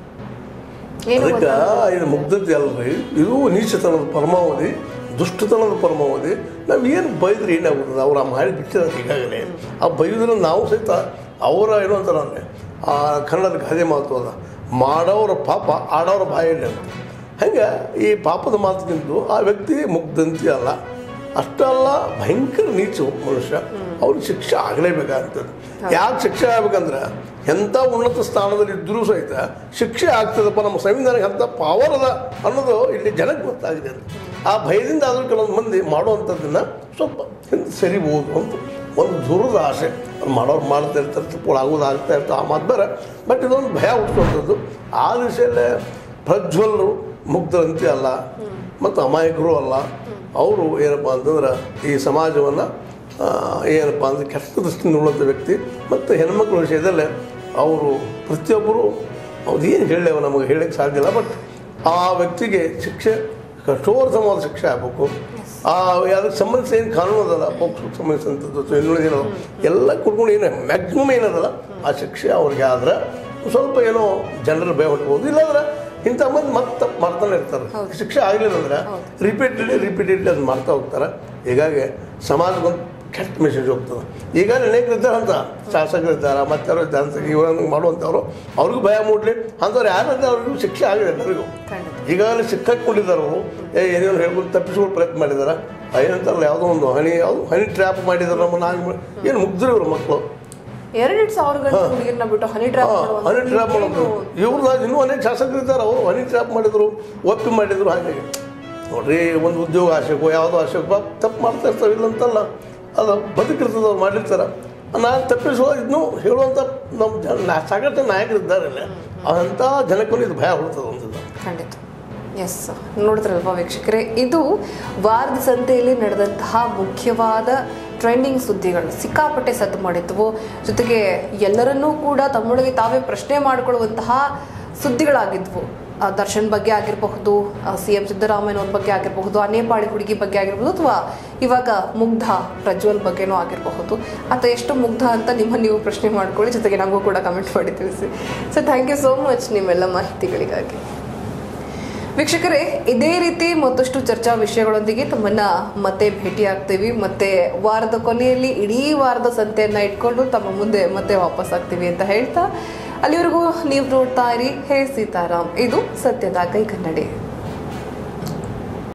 ಏನು ಅದಕ್ಕೆ ಇದು ಮುಗ್ಧತೆ ಅಲ್ರಿ ಇದು ನೀಚತನದ ಪರಮಾವಧಿ ದುಷ್ಟತನದ ಪರಮಾವಧಿ ನಾವು ಏನು ಬೈದ್ರೆ ಏನಾಗುತ್ತದೆ ಅವ್ರು ಆ ಮಾಡಿ ಬಿಟ್ಟಿದ್ದಾರೆ ಈಗಾಗಲೇ ಆ ಬೈದ್ರೆ ನಾವು ಸಹಿತ ಅವರ ಏನು ಅಂತಾರೆ ಅಂದರೆ ಆ ಕನ್ನಡದ ಗಾದೆ ಮಾತು ಅದ ಮಾಡೋರ ಪಾಪ ಆಡೋರ ಬಾಯಲ್ಲಿ ಅಂತ ಹಂಗೆ ಈ ಪಾಪದ ಮಾತಿನಿಂದ ಆ ವ್ಯಕ್ತಿ ಮುಗ್ಧಂತಿ ಅಲ್ಲ ಅಷ್ಟಲ್ಲ ಭಯಂಕರ ನೀಚು ಮನುಷ್ಯ ಅವ್ರಿಗೆ ಶಿಕ್ಷೆ ಆಗಲೇಬೇಕಾಗ್ತದೆ ಯಾಕೆ ಶಿಕ್ಷೆ ಆಗ್ಬೇಕಂದ್ರೆ ಎಂಥ ಉನ್ನತ ಸ್ಥಾನದಲ್ಲಿ ಇದ್ದರೂ ಸಹಿತ ಶಿಕ್ಷೆ ಆಗ್ತದಪ್ಪ ನಮ್ಮ ಸಂವಿಧಾನಕ್ಕೆ ಅಂಥ ಪವರ್ ಅದ ಅನ್ನೋದು ಇಲ್ಲಿ ಜನಕ್ಕೆ ಗೊತ್ತಾಗಿದೆ ಅಂತ ಆ ಭಯದಿಂದ ಆದರೂ ಕೆಲವೊಂದು ಮಂದಿ ಮಾಡುವಂಥದ್ದನ್ನು ಸ್ವಲ್ಪ ಹಿಂದೆ ಸರಿಬೋದು ಅಂತ ಒಂದು ದೂರದ ಆಸೆ ಅವ್ರು ಮಾಡೋರು ಮಾಡ್ತಾ ಇರ್ತಾರೆ ತಪ್ಪುಗಳು ಆಗೋದು ಆಗ್ತಾ ಇರ್ತಾರೆ ಆ ಮಾತು ಬೇರೆ ಬಟ್ ಇದೊಂದು ಭಯ ಹುಟ್ಟಿಸುವಂಥದ್ದು ಆ ದಿಶೆಯಲ್ಲೇ ಪ್ರಜ್ವಲರು ಮುಗ್ಧರಂತೆ ಅಲ್ಲ ಮತ್ತು ಅಮಾಯಕರು ಅಲ್ಲ ಅವರು ಏನಪ್ಪ ಅಂತಂದ್ರೆ ಈ ಸಮಾಜವನ್ನು ಏನಪ್ಪ ಅಂದರೆ ಕೆಟ್ಟ ದೃಷ್ಟಿಯಿಂದ ನೋಡುವಂಥ ವ್ಯಕ್ತಿ ಮತ್ತು ಹೆಣ್ಮಕ್ಳ ವಿಷಯದಲ್ಲೇ ಅವರು ಪ್ರತಿಯೊಬ್ಬರು ಅವ್ರು ಏನು ಹೇಳಲೇವ ನಮಗೆ ಹೇಳಕ್ಕೆ ಸಾಧ್ಯ ಇಲ್ಲ ಬಟ್ ಆ ವ್ಯಕ್ತಿಗೆ ಶಿಕ್ಷೆ ಕಠೋರತಮವಾದ ಶಿಕ್ಷೆ ಆಗಬೇಕು ಆ ಅದಕ್ಕೆ ಸಂಬಂಧಿಸಿ ಏನು ಕಾನೂನು ಅದಲ್ಲ ಪೋಕ್ಸೋಗೆ ಸಂಬಂಧಿಸಿದಂಥದ್ದು ಅಥವಾ ಇನ್ನುಳಿದಿರೋ ಎಲ್ಲ ಕುಡ್ಕೊಂಡು ಏನು ಮ್ಯಾಕ್ಸಿಮಮ್ ಏನದಲ್ಲ ಆ ಶಿಕ್ಷೆ ಅವ್ರಿಗೆ ಆದ್ರೆ ಸ್ವಲ್ಪ ಏನೋ ಜನರ ಭಯ ಹೊಟ್ಬೋದು ಇಲ್ಲಾಂದ್ರೆ ಇಂಥ ಮಂದಿ ಮತ್ತೆ ತಪ್ಪು ಮಾಡ್ತಾನೆ ಇರ್ತಾರೆ ಶಿಕ್ಷೆ ಆಗಲಿಲ್ಲ ಅಂದ್ರೆ ರಿಪೀಟೆಡ್ಲಿ ರಿಪೀಟೆಡ್ಲಿ ಅದು ಮಾಡ್ತಾ ಹೋಗ್ತಾರೆ ಹೀಗಾಗಿ ಸಮಾಜಕ್ಕೊಂದು ಕೆಟ್ಟ ಮೆಸೇಜ್ ಹೋಗ್ತದೆ ಈಗ ಅನೇಕರು ಇದ್ದಾರೆ ಅಂತ ಶಾಸಕರು ಇದ್ದಾರೆ ಮತ್ತಾರು ಇದ್ದಾರೆ ಅಂತ ಇವಾಗ ಮಾಡುವಂಥವ್ರು ಅವ್ರಿಗೂ ಭಯ ಮೂಡಲಿ ಅಂಥವ್ರು ಯಾರಂದ್ರೆ ಅವ್ರಿಗೂ ಶಿಕ್ಷೆ ಆಗಿದೆ ಎಲ್ಲರಿಗೂ ಖಂಡಿತ ಈಗಾಗಲೇ ಸಿಕ್ಕಾಕೊಂಡಿದ್ದಾರೆ ಅವರು ಏ ಏನೇನು ಹೇಳ್ಕೊಂಡು ತಪ್ಪಿಸ್ಕೊಂಡು ಪ್ರಯತ್ನ ಮಾಡಿದ್ದಾರೆ ಏನಂತಾರಲ್ಲ ಯಾವುದೋ ಒಂದು ಹನಿ ಯಾವುದು ಹನಿ ಟ್ರ್ಯಾಪ್ ಮಾಡಿದ್ದಾರೆ ನಮ್ಮನ್ನ ಹಾಗೆ ಮಾಡಿ ಏನು ಮುಗ್ದ್ರು ಇವರು ಮಕ್ಕಳು ಎರಡೆರಡು ಸಾವಿರ ಗಂಟೆ ಹುಡುಗಿರ್ನ ಬಿಟ್ಟು ಹನಿ ಟ್ರ್ಯಾಪ್ ಹನಿ ಟ್ರ್ಯಾಪ್ ಮಾಡೋದು ಇವ್ರು ಇನ್ನೂ ಅನೇಕ ಶಾಸಕರು ಇದ್ದಾರೆ ಅವರು ಹನಿ ಟ್ರ್ಯಾಪ್ ಮಾಡಿದ್ರು ಒಪ್ಪಿ ಮಾಡಿದ್ರು ಹಾಗಾಗಿ ನೋಡ್ರಿ ಒಂದು ಉದ್ಯೋಗ ಆಶೆಗೋ ಯಾವುದೋ ಆಶೆಗೋ ತಪ್ಪು ಮಾಡ್ತಾ ಇರ್ತಾರೆ ಇಲ್ಲ ಅಂತಲ್ಲ ಅದು ಬದುಕಿರ್ತದೆ ಅವ್ರು ಮಾಡಿರ್ತಾರೆ ನಾನು ತಪ್ಪಿಸುವ ಇದನ್ನು ಹೇಳುವಂಥ ನಮ್ಮ ಜನ ಸಾಕಷ್ಟು ನಾಯಕರಿದ್ದಾರೆ ಇಲ್ಲಿ ಅಂಥ ಜನಕ್ಕೂ ಇದು ಭಯ ಹುಡ್ತದೆ ಒಂದು ಖಂಡಿತ ಎಸ್ ನೋಡಿದ್ರಲ್ವಾ ವೀಕ್ಷಕರೇ ಇದು ವಾರದ ಸಂತೆಯಲ್ಲಿ ನಡೆದಂತಹ ಮುಖ್ಯವಾದ ಟ್ರೆಂಡಿಂಗ್ ಸುದ್ದಿಗಳು ಸಿಕ್ಕಾಪಟ್ಟೆ ಸದ್ದು ಮಾಡಿದ್ವು ಜೊತೆಗೆ ಎಲ್ಲರನ್ನೂ ಕೂಡ ತಮ್ಮೊಳಗೆ ತಾವೇ ಪ್ರಶ್ನೆ ಮಾಡಿಕೊಳ್ಳುವಂತಹ ಸುದ್ದಿಗಳಾಗಿದ್ವು ಆ, ದರ್ಶನ್ ಬಗ್ಗೆ ಆಗಿರಬಹುದು ಸಿ ಎಂ ಸಿದ್ದರಾಮಯ್ಯನವ್ರ ಬಗ್ಗೆ ಆಗಿರಬಹುದು ಆ ನೇಪಾಳಿ ಹುಡುಗಿ ಬಗ್ಗೆ ಆಗಿರಬಹುದು ಅಥವಾ ಇವಾಗ ಮುಗ್ಧ ಪ್ರಜ್ವಲ್ ಬಗ್ಗೆನೂ ಆಗಿರಬಹುದು ಆತ ಎಷ್ಟು ಮುಗ್ಧ ಅಂತ ನಿಮ್ಮ ನೀವು ಪ್ರಶ್ನೆ ಮಾಡ್ಕೊಳ್ಳಿ ಜೊತೆಗೆ ನಮಗೂ ಕೂಡ ಕಮೆಂಟ್ ಮಾಡಿ ತಿಳಿಸಿ so thank you so much ನಿಮ್ಮೆಲ್ಲ ಮಾಹಿತಿಗಳಿಗಾಗಿ ವೀಕ್ಷಕರೇ ಇದೇ ರೀತಿ ಮತ್ತಷ್ಟು ಚರ್ಚಾ ವಿಷಯಗಳೊಂದಿಗೆ ತಮ್ಮನ್ನ ಮತ್ತೆ ಭೇಟಿ ಆಗ್ತೀವಿ ಮತ್ತೆ ವಾರದ ಕೊನೆಯಲ್ಲಿ ಇಡೀ ವಾರದ ಸಂತೆಯನ್ನ ಇಟ್ಕೊಂಡು ತಮ್ಮ ಮುಂದೆ ಮತ್ತೆ ವಾಪಸ್ ಆಗ್ತೀವಿ ಅಂತ ಹೇಳ್ತಾ ಅಲ್ಲಿವರೆಗೂ ನೀವು ನೋಡ್ತಾ ಇರಿ ಹೇ ಸೀತಾರಾಮ್ ಇದು ಸತ್ಯದ ಕೈ ಕನ್ನಡಿ